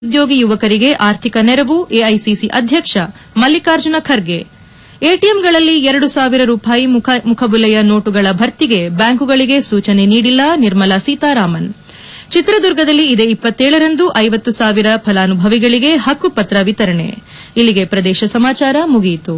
ಉದ್ಯೋಗಿ ಯುವಕರಿಗೆ ಆರ್ಥಿಕ ನೆರವು ಎಐಸಿಸಿ ಅಧ್ಯಕ್ಷ ಮಲ್ಲಿಕಾರ್ಜುನ ಖರ್ಗೆ ಎಟಿಎಂಗಳಲ್ಲಿ ಎರಡು ಸಾವಿರ ರೂಪಾಯಿ ಮುಖ- ಮುಖಬುಲೆಯ ನೋಟುಗಳ ಭರ್ತಿಗೆ ಬ್ಯಾಂಕುಗಳಿಗೆ ಸೂಚನೆ ನೀಡಿಲ್ಲ ನಿರ್ಮಲಾ ಸೀತಾರಾಮನ್ ಚಿತ್ರದುರ್ಗದಲ್ಲಿ ಇದೇ ಇಪ್ಪತ್ತೇಳರಂದು ಐವತ್ತು ಸಾವಿರ ಫಲಾನುಭವಿಗಳಿಗೆ ಹಕ್ಕುಪತ್ರ ವಿತರಣೆ ಇಲ್ಲಿಗೆ ಪ್ರದೇಶ ಸಮಾಚಾರ ಮುಗಿಯಿತು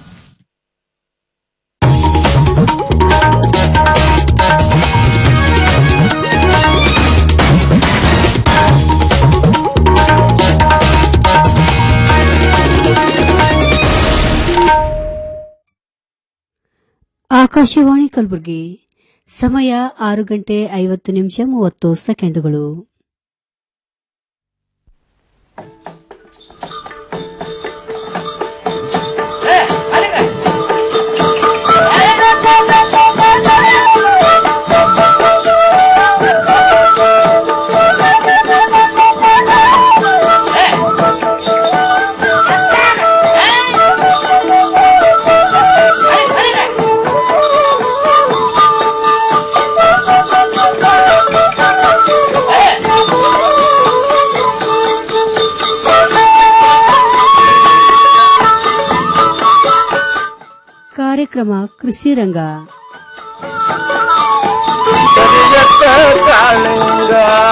ಆಕಾಶವಾಣಿ ಕಲಬುರಗಿ ಸಮಯ ಆರು ಗಂಟೆ ಐವತ್ತು ನಿಮಿಷ ಮೂವತ್ತು ಸೆಕೆಂಡುಗಳು ಕಾರ್ಯಕ್ರಮ ಕೃಷಿ ರಂಗ ಕರಿಯತ್ತ ಕಾಳಿಂಗ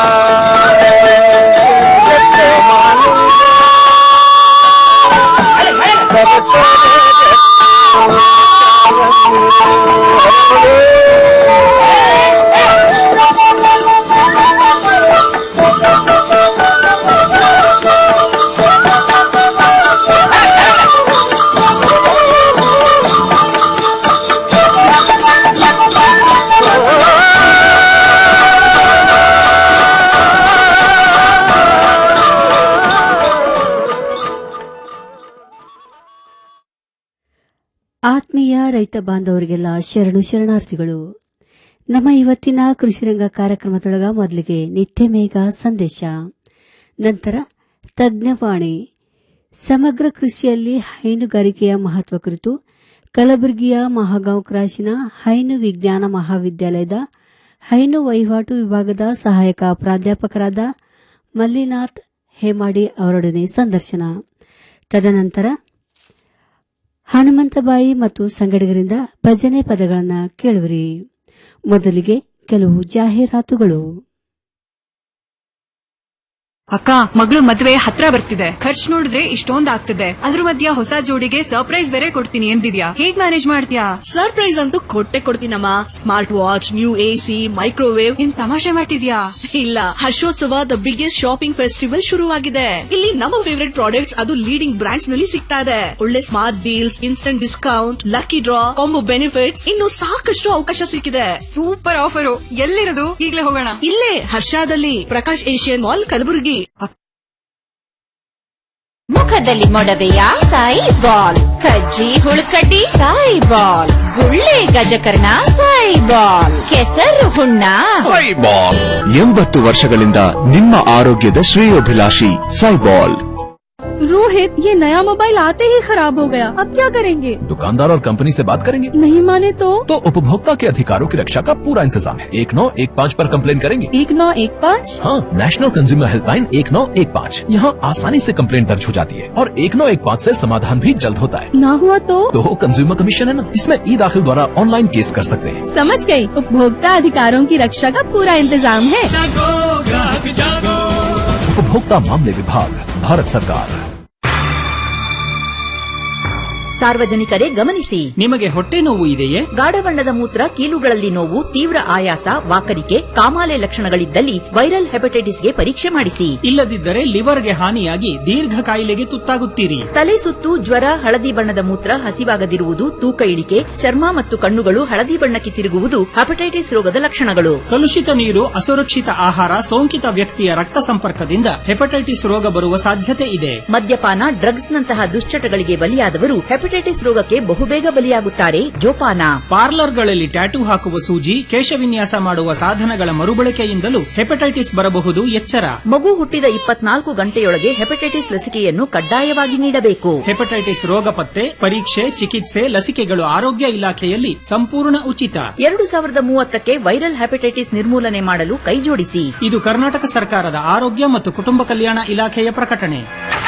ಕರಿಯತ್ತ ಮಾಲಿಂಗ ಆತ್ಮೀಯ ರೈತ ಬಾಂಧವರಿಗೆಲ್ಲ ಶರಣು ಶರಣಾರ್ಥಿಗಳು ನಮ್ಮ ಇವತ್ತಿನ ಕೃಷಿರಂಗ ಕಾರ್ಯಕ್ರಮದೊಳಗ ಮೊದಲಿಗೆ ನಿತ್ಯ ಮೇಘ ಸಂದೇಶ ನಂತರ ತಜ್ಞವಾಣಿ ಸಮಗ್ರ ಕೃಷಿಯಲ್ಲಿ ಹೈನುಗಾರಿಕೆಯ ಮಹತ್ವ ಕುರಿತು ಕಲಬುರಗಿಯ ಮಹಾಗಾಂವ್ ಕ್ರಾಶಿನ ಹೈನು ವಿಜ್ಞಾನ ಮಹಾವಿದ್ಯಾಲಯದ ಹೈನು ವಹಿವಾಟು ವಿಭಾಗದ ಸಹಾಯಕ ಪ್ರಾಧ್ಯಾಪಕರಾದ ಮಲ್ಲಿನಾಥ್ ಹೇಮಾಡಿ ಅವರೊಡನೆ ಸಂದರ್ಶನ ತದನಂತರ ಹನುಮಂತಬಾಯಿ ಮತ್ತು ಸಂಗಡಿಗರಿಂದ ಭಜನೆ ಪದಗಳನ್ನು ಕೇಳುವಿರಿ ಮೊದಲಿಗೆ ಕೆಲವು ಜಾಹೀರಾತುಗಳು ಅಕ್ಕ ಮಗಳು ಮದ್ವೆ ಹತ್ರ ಬರ್ತಿದೆ ಖರ್ಚು ನೋಡಿದ್ರೆ ಇಷ್ಟೊಂದ್ ಆಗ್ತಿದೆ ಅದ್ರ ಮಧ್ಯ ಹೊಸ ಜೋಡಿಗೆ ಸರ್ಪ್ರೈಸ್ ಬೇರೆ ಕೊಡ್ತೀನಿ ಎಂದಿದ್ಯಾ ಹೇಗ್ ಮ್ಯಾನೇಜ್ ಮಾಡ್ತೀಯಾ ಸರ್ಪ್ರೈಸ್ ಅಂತೂ ಕೊಟ್ಟೆ ಕೊಡ್ತೀನಮ್ಮ smart watch new AC microwave ಏನ್ ತಮಾಷೆ ಮಾಡ್ತಿದ್ಯಾ ಇಲ್ಲ Harshotsava the biggest shopping festival ಶುರುವಾಗಿದೆ ಇಲ್ಲಿ ನಮ್ಮ ಫೇವರೇಟ್ ಪ್ರಾಡಕ್ಟ್ಸ್ ಅದು ಲೀಡಿಂಗ್ ಬ್ರಾಂಡ್ಸ್ ನಲ್ಲಿ ಸಿಗ್ತಾ ಇದೆ ಒಳ್ಳೆ smart deals instant discount lucky draw combo benefits ಇನ್ನು ಸಾಕಷ್ಟು ಅವಕಾಶ ಸಿಕ್ಕಿದೆ ಸೂಪರ್ ಆಫರು ಎಲ್ಲಿರೋದು ಈಗ್ಲೇ ಹೋಗೋಣ ಇಲ್ಲೇ ಹರ್ಷಾದಲ್ಲಿ ಪ್ರಕಾಶ್ ಏಷಿಯನ್ ಮಾಲ್ ಕಲಬುರಗಿ ಮುಖದಲ್ಲಿ ಮೊಡವೆಯ ಸಾಯಿ ಬಾಲ್ ಕಜ್ಜಿ ಹುಳುಕಡ್ಡಿ ಸಾಯಿ ಬಾಲ್ ಗುಳ್ಳೆ ಗಜಕರ್ಣ ಸಾಯಿ ಬಾಲ್ ಕೆಸರು ಹುಣ್ಣ ಸೈಬಾಲ್ ಎಂಬತ್ತು ವರ್ಷಗಳಿಂದ ನಿಮ್ಮ ಆರೋಗ್ಯದ ಶ್ರೇಯೋಭಿಲಾಷಿ ಸೈಬಾಲ್ रोहित ये नया मोबाइल आते ही खराब हो गया अब क्या करेंगे दुकानदार और कंपनी से बात करेंगे नहीं माने तो तो उपभोक्ता के अधिकारों की रक्षा का पूरा इंतजाम है एक नौ एक पाँच पर कंप्लेन करेंगे एक नौ एक पाँच हाँ नेशनल कंज्यूमर हेल्पलाइन एक नौ एक पाँच यहाँ आसानी से कंप्लेन दर्ज हो जाती है और एक नौ एक पाँच ऐसी समाधान भी जल्द होता है ना हुआ तो तो कंज्यूमर कमीशन है ना इसमें ई दाखिल द्वारा ऑनलाइन केस कर सकते हैं समझ गई उपभोक्ता अधिकारों की रक्षा का पूरा इंतजाम है उपभोक्ता मामले विभाग भारत सरकार ಸಾರ್ವಜನಿಕರೇ ಗಮನಿಸಿ ನಿಮಗೆ ಹೊಟ್ಟೆ ನೋವು ಇದೆಯೇ ಗಾಢ ಬಣ್ಣದ ಮೂತ್ರ ಕೀಲುಗಳಲ್ಲಿ ನೋವು ತೀವ್ರ ಆಯಾಸ ವಾಕರಿಕೆ ಕಾಮಾಲೆ ಲಕ್ಷಣಗಳಿದ್ದಲ್ಲಿ ವೈರಲ್ ಹೆಪಟೈಟಿಸ್ಗೆ ಪರೀಕ್ಷೆ ಮಾಡಿಸಿ ಇಲ್ಲದಿದ್ದರೆ ಲಿವರ್ಗೆ ಹಾನಿಯಾಗಿ ದೀರ್ಘ ಕಾಯಿಲೆಗೆ ತುತ್ತಾಗುತ್ತೀರಿ ತಲೆ ಸುತ್ತು ಜ್ವರ ಹಳದಿ ಬಣ್ಣದ ಮೂತ್ರ ಹಸಿವಾಗದಿರುವುದು ತೂಕ ಇಳಿಕೆ ಚರ್ಮ ಮತ್ತು ಕಣ್ಣುಗಳು ಹಳದಿ ಬಣ್ಣಕ್ಕೆ ತಿರುಗುವುದು ಹೆಪಟೈಟಿಸ್ ರೋಗದ ಲಕ್ಷಣಗಳು ಕಲುಷಿತ ನೀರು ಅಸುರಕ್ಷಿತ ಆಹಾರ ಸೋಂಕಿತ ವ್ಯಕ್ತಿಯ ರಕ್ತ ಸಂಪರ್ಕದಿಂದ ಹೆಪಟೈಟಿಸ್ ರೋಗ ಬರುವ ಸಾಧ್ಯತೆ ಇದೆ ಮದ್ಯಪಾನ ಡ್ರಗ್ಸ್ ನಂತಹ ದುಶ್ಚಟಗಳಿಗೆ ಬಲಿಯಾದವರು ಹೆಪಟೈಟಿಸ್ ರೋಗಕ್ಕೆ ಬಹುಬೇಗ ಬಲಿಯಾಗುತ್ತಾರೆ ಜೋಪಾನ ಪಾರ್ಲರ್ಗಳಲ್ಲಿ ಟ್ಯಾಟೂ ಹಾಕುವ ಸೂಜಿ ಕೇಶವಿನ್ಯಾಸ ಮಾಡುವ ಸಾಧನಗಳ ಮರುಬಳಕೆಯಿಂದಲೂ ಹೆಪಟೈಟಿಸ್ ಬರಬಹುದು ಎಚ್ಚರ ಮಗು ಹುಟ್ಟಿದ ಇಪ್ಪತ್ನಾಲ್ಕು ಗಂಟೆಯೊಳಗೆ ಹೆಪಟೈಟಿಸ್ ಲಸಿಕೆಯನ್ನು ಕಡ್ಡಾಯವಾಗಿ ನೀಡಬೇಕು ಹೆಪಟೈಟಿಸ್ ರೋಗ ಪತ್ತೆ ಪರೀಕ್ಷೆ ಚಿಕಿತ್ಸೆ ಲಸಿಕೆಗಳು ಆರೋಗ್ಯ ಇಲಾಖೆಯಲ್ಲಿ ಸಂಪೂರ್ಣ ಉಚಿತ ಎರಡು ಸಾವಿರದ ಮೂವತ್ತಕ್ಕೆ ವೈರಲ್ ಹೆಪಟೈಟಿಸ್ ನಿರ್ಮೂಲನೆ ಮಾಡಲು ಕೈಜೋಡಿಸಿ ಇದು ಕರ್ನಾಟಕ ಸರ್ಕಾರದ ಆರೋಗ್ಯ ಮತ್ತು ಕುಟುಂಬ ಕಲ್ಯಾಣ ಇಲಾಖೆಯ ಪ್ರಕಟಣೆ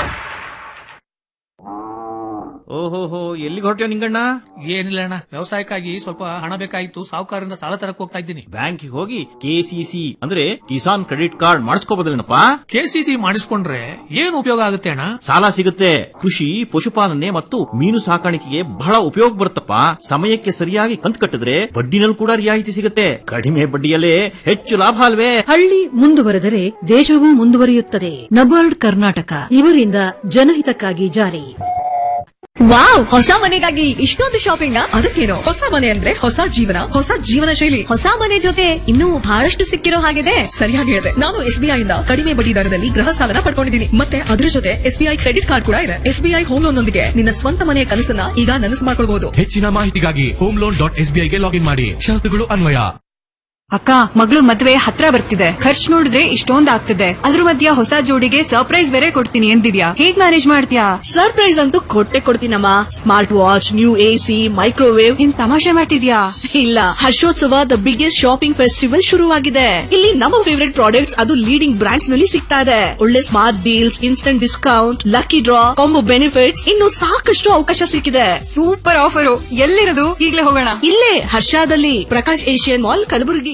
ಓಹೋಹೋ ಎಲ್ಲಿಗೆ ಹೊರಟ್ಯೋ ನಿಂಗಣ್ಣ ಏನಿಲ್ಲ ಅಣ್ಣ ವ್ಯವಸಾಯಕ್ಕಾಗಿ ಸ್ವಲ್ಪ ಹಣ ಬೇಕಾಗಿತ್ತು ಸಾಹುಕಾರರಿಂದ ಸಾಲ ತರಕ್ ಹೋಗ್ತಾ ಇದ್ದೀನಿ ಬ್ಯಾಂಕಿಗೆ ಹೋಗಿ ಕೆಸಿಸಿ ಅಂದ್ರೆ ಕಿಸಾನ್ ಕ್ರೆಡಿಟ್ ಕಾರ್ಡ್ ಮಾಡಿಸ್ಕೋಬೋದಲ್ಲೇನಪ್ಪ ಕೆಸಿಸಿ ಮಾಡಿಸ್ಕೊಂಡ್ರೆ ಏನ್ ಉಪಯೋಗ ಆಗುತ್ತೆ ಅಣ್ಣ ಸಾಲ ಸಿಗುತ್ತೆ ಕೃಷಿ ಪಶುಪಾಲನೆ ಮತ್ತು ಮೀನು ಸಾಕಾಣಿಕೆಗೆ ಬಹಳ ಉಪಯೋಗ ಬರುತ್ತಪ್ಪ ಸಮಯಕ್ಕೆ ಸರಿಯಾಗಿ ಕಂತು ಕಟ್ಟಿದ್ರೆ ಬಡ್ಡಿನಲ್ಲಿ ಕೂಡ ರಿಯಾಯಿತಿ ಸಿಗುತ್ತೆ ಕಡಿಮೆ ಬಡ್ಡಿಯಲ್ಲೇ ಹೆಚ್ಚು ಲಾಭ ಅಲ್ವೇ ಹಳ್ಳಿ ಮುಂದುವರೆದರೆ ದೇಶವೂ ಮುಂದುವರಿಯುತ್ತದೆ ನಬಾರ್ಡ್ ಕರ್ನಾಟಕ ಇವರಿಂದ ಜನಹಿತಕ್ಕಾಗಿ ಜಾರಿ ವಾವ್ ಹೊಸ ಮನೆಗಾಗಿ ಇಷ್ಟೊಂದು ಶಾಪಿಂಗ್ ಅದಕ್ಕೇನು ಹೊಸ ಮನೆ ಅಂದ್ರೆ ಹೊಸ ಜೀವನ ಹೊಸ ಜೀವನ ಶೈಲಿ ಹೊಸ ಮನೆ ಜೊತೆ ಇನ್ನೂ ಬಹಳಷ್ಟು ಸಿಕ್ಕಿರೋ ಹಾಗಿದೆ ಸರಿಯಾಗಿ ಹೇಳಿದೆ ನಾನು ಎಸ್ಬಿಐ ಇಂದ ಕಡಿಮೆ ಬಡ್ಡಿ ದರದಲ್ಲಿ ಗೃಹ ಸಾಲನ ಪಡ್ಕೊಂಡಿದ್ದೀನಿ ಮತ್ತೆ ಅದ್ರ ಜೊತೆ ಎಸ್ಬಿಐ ಕ್ರೆಡಿಟ್ ಕಾರ್ಡ್ ಕೂಡ ಇದೆ ಎಸ್ಬಿಐ ಹೋಮ್ ಲೋನ್ ನೊಂದಿಗೆ ನಿನ್ನ ಸ್ವಂತ ಮನೆಯ ಕನಸನ್ನ ಈಗ ನನಸು ಮಾಡ್ಕೊಳ್ಬಹುದು ಹೆಚ್ಚಿನ ಮಾಹಿತಿಗಾಗಿ ಹೋಮ್ ಲೋನ್ ಡಾಟ್ ಎಸ್ಬಿಐಗೆ ಲಾಗಿನ್ ಮಾಡಿ ಷರತ್ತುಗಳು ಅನ್ವಯ ಅಕ್ಕ ಮಗಳು ಮದ್ವೆ ಹತ್ರ ಬರ್ತಿದೆ ಖರ್ಚು ನೋಡಿದ್ರೆ ಇಷ್ಟೊಂದ್ ಆಗ್ತಿದೆ ಅದ್ರ ಮಧ್ಯ ಹೊಸ ಜೋಡಿಗೆ ಸರ್ಪ್ರೈಸ್ ಬೇರೆ ಕೊಡ್ತೀನಿ ಎಂದಿದ್ಯಾ ಹೇಗ್ ಮ್ಯಾನೇಜ್ ಮಾಡ್ತೀಯಾ ಸರ್ಪ್ರೈಸ್ ಅಂತೂ ಕೊಟ್ಟೆ ಕೊಡ್ತೀನಮ್ಮ smart watch new AC microwave ಇನ್ ತಮಾಷೆ ಮಾಡ್ತಿದ್ಯಾ ಇಲ್ಲ Harshotsava the biggest shopping festival ಶುರುವಾಗಿದೆ ಇಲ್ಲಿ ನಮ್ಮ ಫೇವರೇಟ್ ಪ್ರಾಡಕ್ಟ್ಸ್ ಅದು ಲೀಡಿಂಗ್ ಬ್ರಾಂಡ್ಸ್ ನಲ್ಲಿ ಸಿಗ್ತಾ ಇದೆ ಒಳ್ಳೆ smart deals instant discount lucky draw combo benefits ಇನ್ನು ಸಾಕಷ್ಟು ಅವಕಾಶ ಸಿಕ್ಕಿದೆ ಸೂಪರ್ ಆಫರು ಎಲ್ಲಿರೋದು ಈಗ್ಲೇ ಹೋಗೋಣ ಇಲ್ಲೇ ಹರ್ಷಾದಲ್ಲಿ ಪ್ರಕಾಶ್ ಏಷಿಯನ್ ಮಾಲ್ ಕಲಬುರಗಿ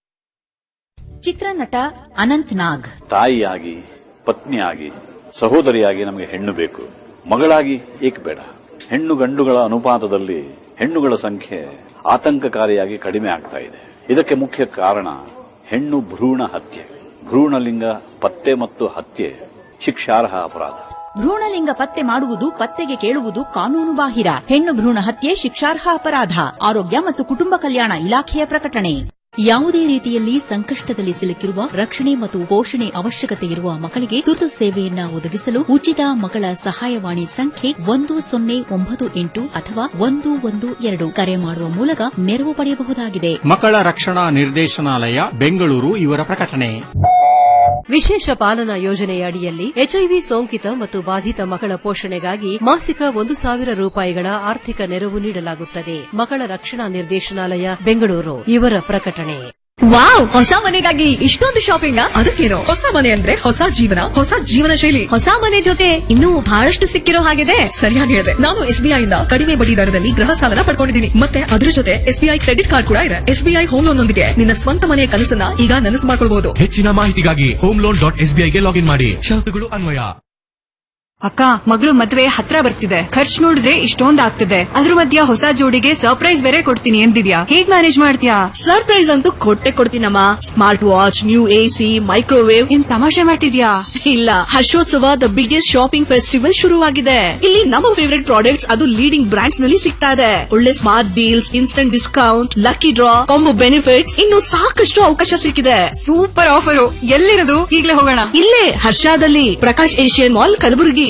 ಚಿತ್ರನಟ ಅನಂತ್ ನಾಗ್ ತಾಯಿಯಾಗಿ ಪತ್ನಿಯಾಗಿ ಸಹೋದರಿಯಾಗಿ ನಮಗೆ ಹೆಣ್ಣು ಬೇಕು ಮಗಳಾಗಿ ಏಕೆ ಬೇಡ ಹೆಣ್ಣು ಗಂಡುಗಳ ಅನುಪಾತದಲ್ಲಿ ಹೆಣ್ಣುಗಳ ಸಂಖ್ಯೆ ಆತಂಕಕಾರಿಯಾಗಿ ಕಡಿಮೆ ಆಗ್ತಾ ಇದೆ ಇದಕ್ಕೆ ಮುಖ್ಯ ಕಾರಣ ಹೆಣ್ಣು ಭ್ರೂಣ ಹತ್ಯೆ ಭ್ರೂಣಲಿಂಗ ಪತ್ತೆ ಮತ್ತು ಹತ್ಯೆ ಶಿಕ್ಷಾರ್ಹ ಅಪರಾಧ ಭ್ರೂಣಲಿಂಗ ಪತ್ತೆ ಮಾಡುವುದು ಪತ್ತೆಗೆ ಕೇಳುವುದು ಕಾನೂನು ಬಾಹಿರ ಹೆಣ್ಣು ಭ್ರೂಣ ಹತ್ಯೆ ಶಿಕ್ಷಾರ್ಹ ಅಪರಾಧ ಆರೋಗ್ಯ ಮತ್ತು ಕುಟುಂಬ ಕಲ್ಯಾಣ ಇಲಾಖೆಯ ಪ್ರಕಟಣೆ ಯಾವುದೇ ರೀತಿಯಲ್ಲಿ ಸಂಕಷ್ಟದಲ್ಲಿ ಸಿಲುಕಿರುವ ರಕ್ಷಣೆ ಮತ್ತು ಪೋಷಣೆ ಅವಶ್ಯಕತೆ ಇರುವ ಮಕ್ಕಳಿಗೆ ತುರ್ತು ಸೇವೆಯನ್ನ ಒದಗಿಸಲು ಉಚಿತ ಮಕ್ಕಳ ಸಹಾಯವಾಣಿ ಸಂಖ್ಯೆ ಒಂದು ಸೊನ್ನೆ ಒಂಬತ್ತು ಎಂಟು ಅಥವಾ ಒಂದು ಒಂದು ಎರಡು ಕರೆ ಮಾಡುವ ಮೂಲಕ ನೆರವು ಪಡೆಯಬಹುದಾಗಿದೆ ಮಕ್ಕಳ ರಕ್ಷಣಾ ನಿರ್ದೇಶನಾಲಯ ಬೆಂಗಳೂರು ಇವರ ಪ್ರಕಟಣೆ ವಿಶೇಷ ಪಾಲನಾ ಯೋಜನೆಯ ಅಡಿಯಲ್ಲಿ ಎಚ್ಐವಿ ಸೋಂಕಿತ ಮತ್ತು ಬಾಧಿತ ಮಕ್ಕಳ ಪೋಷಣೆಗಾಗಿ ಮಾಸಿಕ ಒಂದು ಸಾವಿರ ರೂಪಾಯಿಗಳ ಆರ್ಥಿಕ ನೆರವು ನೀಡಲಾಗುತ್ತದೆ ಮಕ್ಕಳ ರಕ್ಷಣಾ ನಿರ್ದೇಶನಾಲಯ ಬೆಂಗಳೂರು ಇವರ ಪ್ರಕಟಣೆ ವಾವ್ ಹೊಸ ಮನೆಗಾಗಿ ಇಷ್ಟೊಂದು ಶಾಪಿಂಗ್ ಅದಕ್ಕೇನು ಹೊಸ ಮನೆ ಅಂದ್ರೆ ಹೊಸ ಜೀವನ ಹೊಸ ಜೀವನ ಶೈಲಿ ಹೊಸ ಮನೆ ಜೊತೆ ಇನ್ನೂ ಬಹಳಷ್ಟು ಸಿಕ್ಕಿರೋ ಹಾಗಿದೆ ಸರಿಯಾಗಿ ಹೇಳಿದೆ ನಾನು ಎಸ್ಬಿಐ ಇಂದ ಕಡಿಮೆ ಬಡ್ಡಿ ದರದಲ್ಲಿ ಗೃಹ ಸಾಲನ ಪಡ್ಕೊಂಡಿದ್ದೀನಿ ಮತ್ತೆ ಅದ್ರ ಜೊತೆ ಎಸ್ಬಿಐ ಕ್ರೆಡಿಟ್ ಕಾರ್ಡ್ ಕೂಡ ಇದೆ ಎಸ್ಬಿಐ ಹೋಮ್ ಲೋನ್ ನೊಂದಿಗೆ ನಿನ್ನ ಸ್ವಂತ ಮನೆಯ ಕನಸನ್ನ ಈಗ ನನಸು ಮಾಡ್ಕೊಳ್ಬಹುದು ಹೆಚ್ಚಿನ ಮಾಹಿತಿಗಾಗಿ ಹೋಮ್ ಲೋನ್ ಡಾಟ್ ಎಸ್ಬಿಐಗೆ ಲಾಗಿನ್ ಮಾಡಿ ಷರತ್ತುಗಳು ಅನ್ವಯ ಅಕ್ಕ ಮಗಳು ಮದ್ವೆ ಹತ್ರ ಬರ್ತಿದೆ ಖರ್ಚು ನೋಡಿದ್ರೆ ಇಷ್ಟೊಂದ್ ಆಗ್ತಿದೆ ಅದ್ರ ಮಧ್ಯ ಹೊಸ ಜೋಡಿಗೆ ಸರ್ಪ್ರೈಸ್ ಬೇರೆ ಕೊಡ್ತೀನಿ ಎಂದಿದ್ಯಾ ಹೇಗ್ ಮ್ಯಾನೇಜ್ ಮಾಡ್ತೀಯಾ ಸರ್ಪ್ರೈಸ್ ಅಂತೂ ಕೊಟ್ಟೆ ಕೊಡ್ತೀನಮ್ಮ smart watch new AC microwave ಇನ್ ತಮಾಷೆ ಮಾಡ್ತಿದ್ಯಾ ಇಲ್ಲ Harshotsava the biggest shopping festival ಶುರುವಾಗಿದೆ ಇಲ್ಲಿ ನಮ್ಮ ಫೇವರೇಟ್ ಪ್ರಾಡಕ್ಟ್ಸ್ ಅದು ಲೀಡಿಂಗ್ ಬ್ರಾಂಡ್ಸ್ ನಲ್ಲಿ ಸಿಗ್ತಾ ಇದೆ ಒಳ್ಳೆ smart deals instant discount lucky draw combo benefits ಇನ್ನು ಸಾಕಷ್ಟು ಅವಕಾಶ ಸಿಕ್ಕಿದೆ ಸೂಪರ್ ಆಫರು ಎಲ್ಲಿರೋದು ಈಗ್ಲೇ ಹೋಗೋಣ ಇಲ್ಲೇ ಹರ್ಷಾದಲ್ಲಿ Prakash Asian Mall Kalaburagi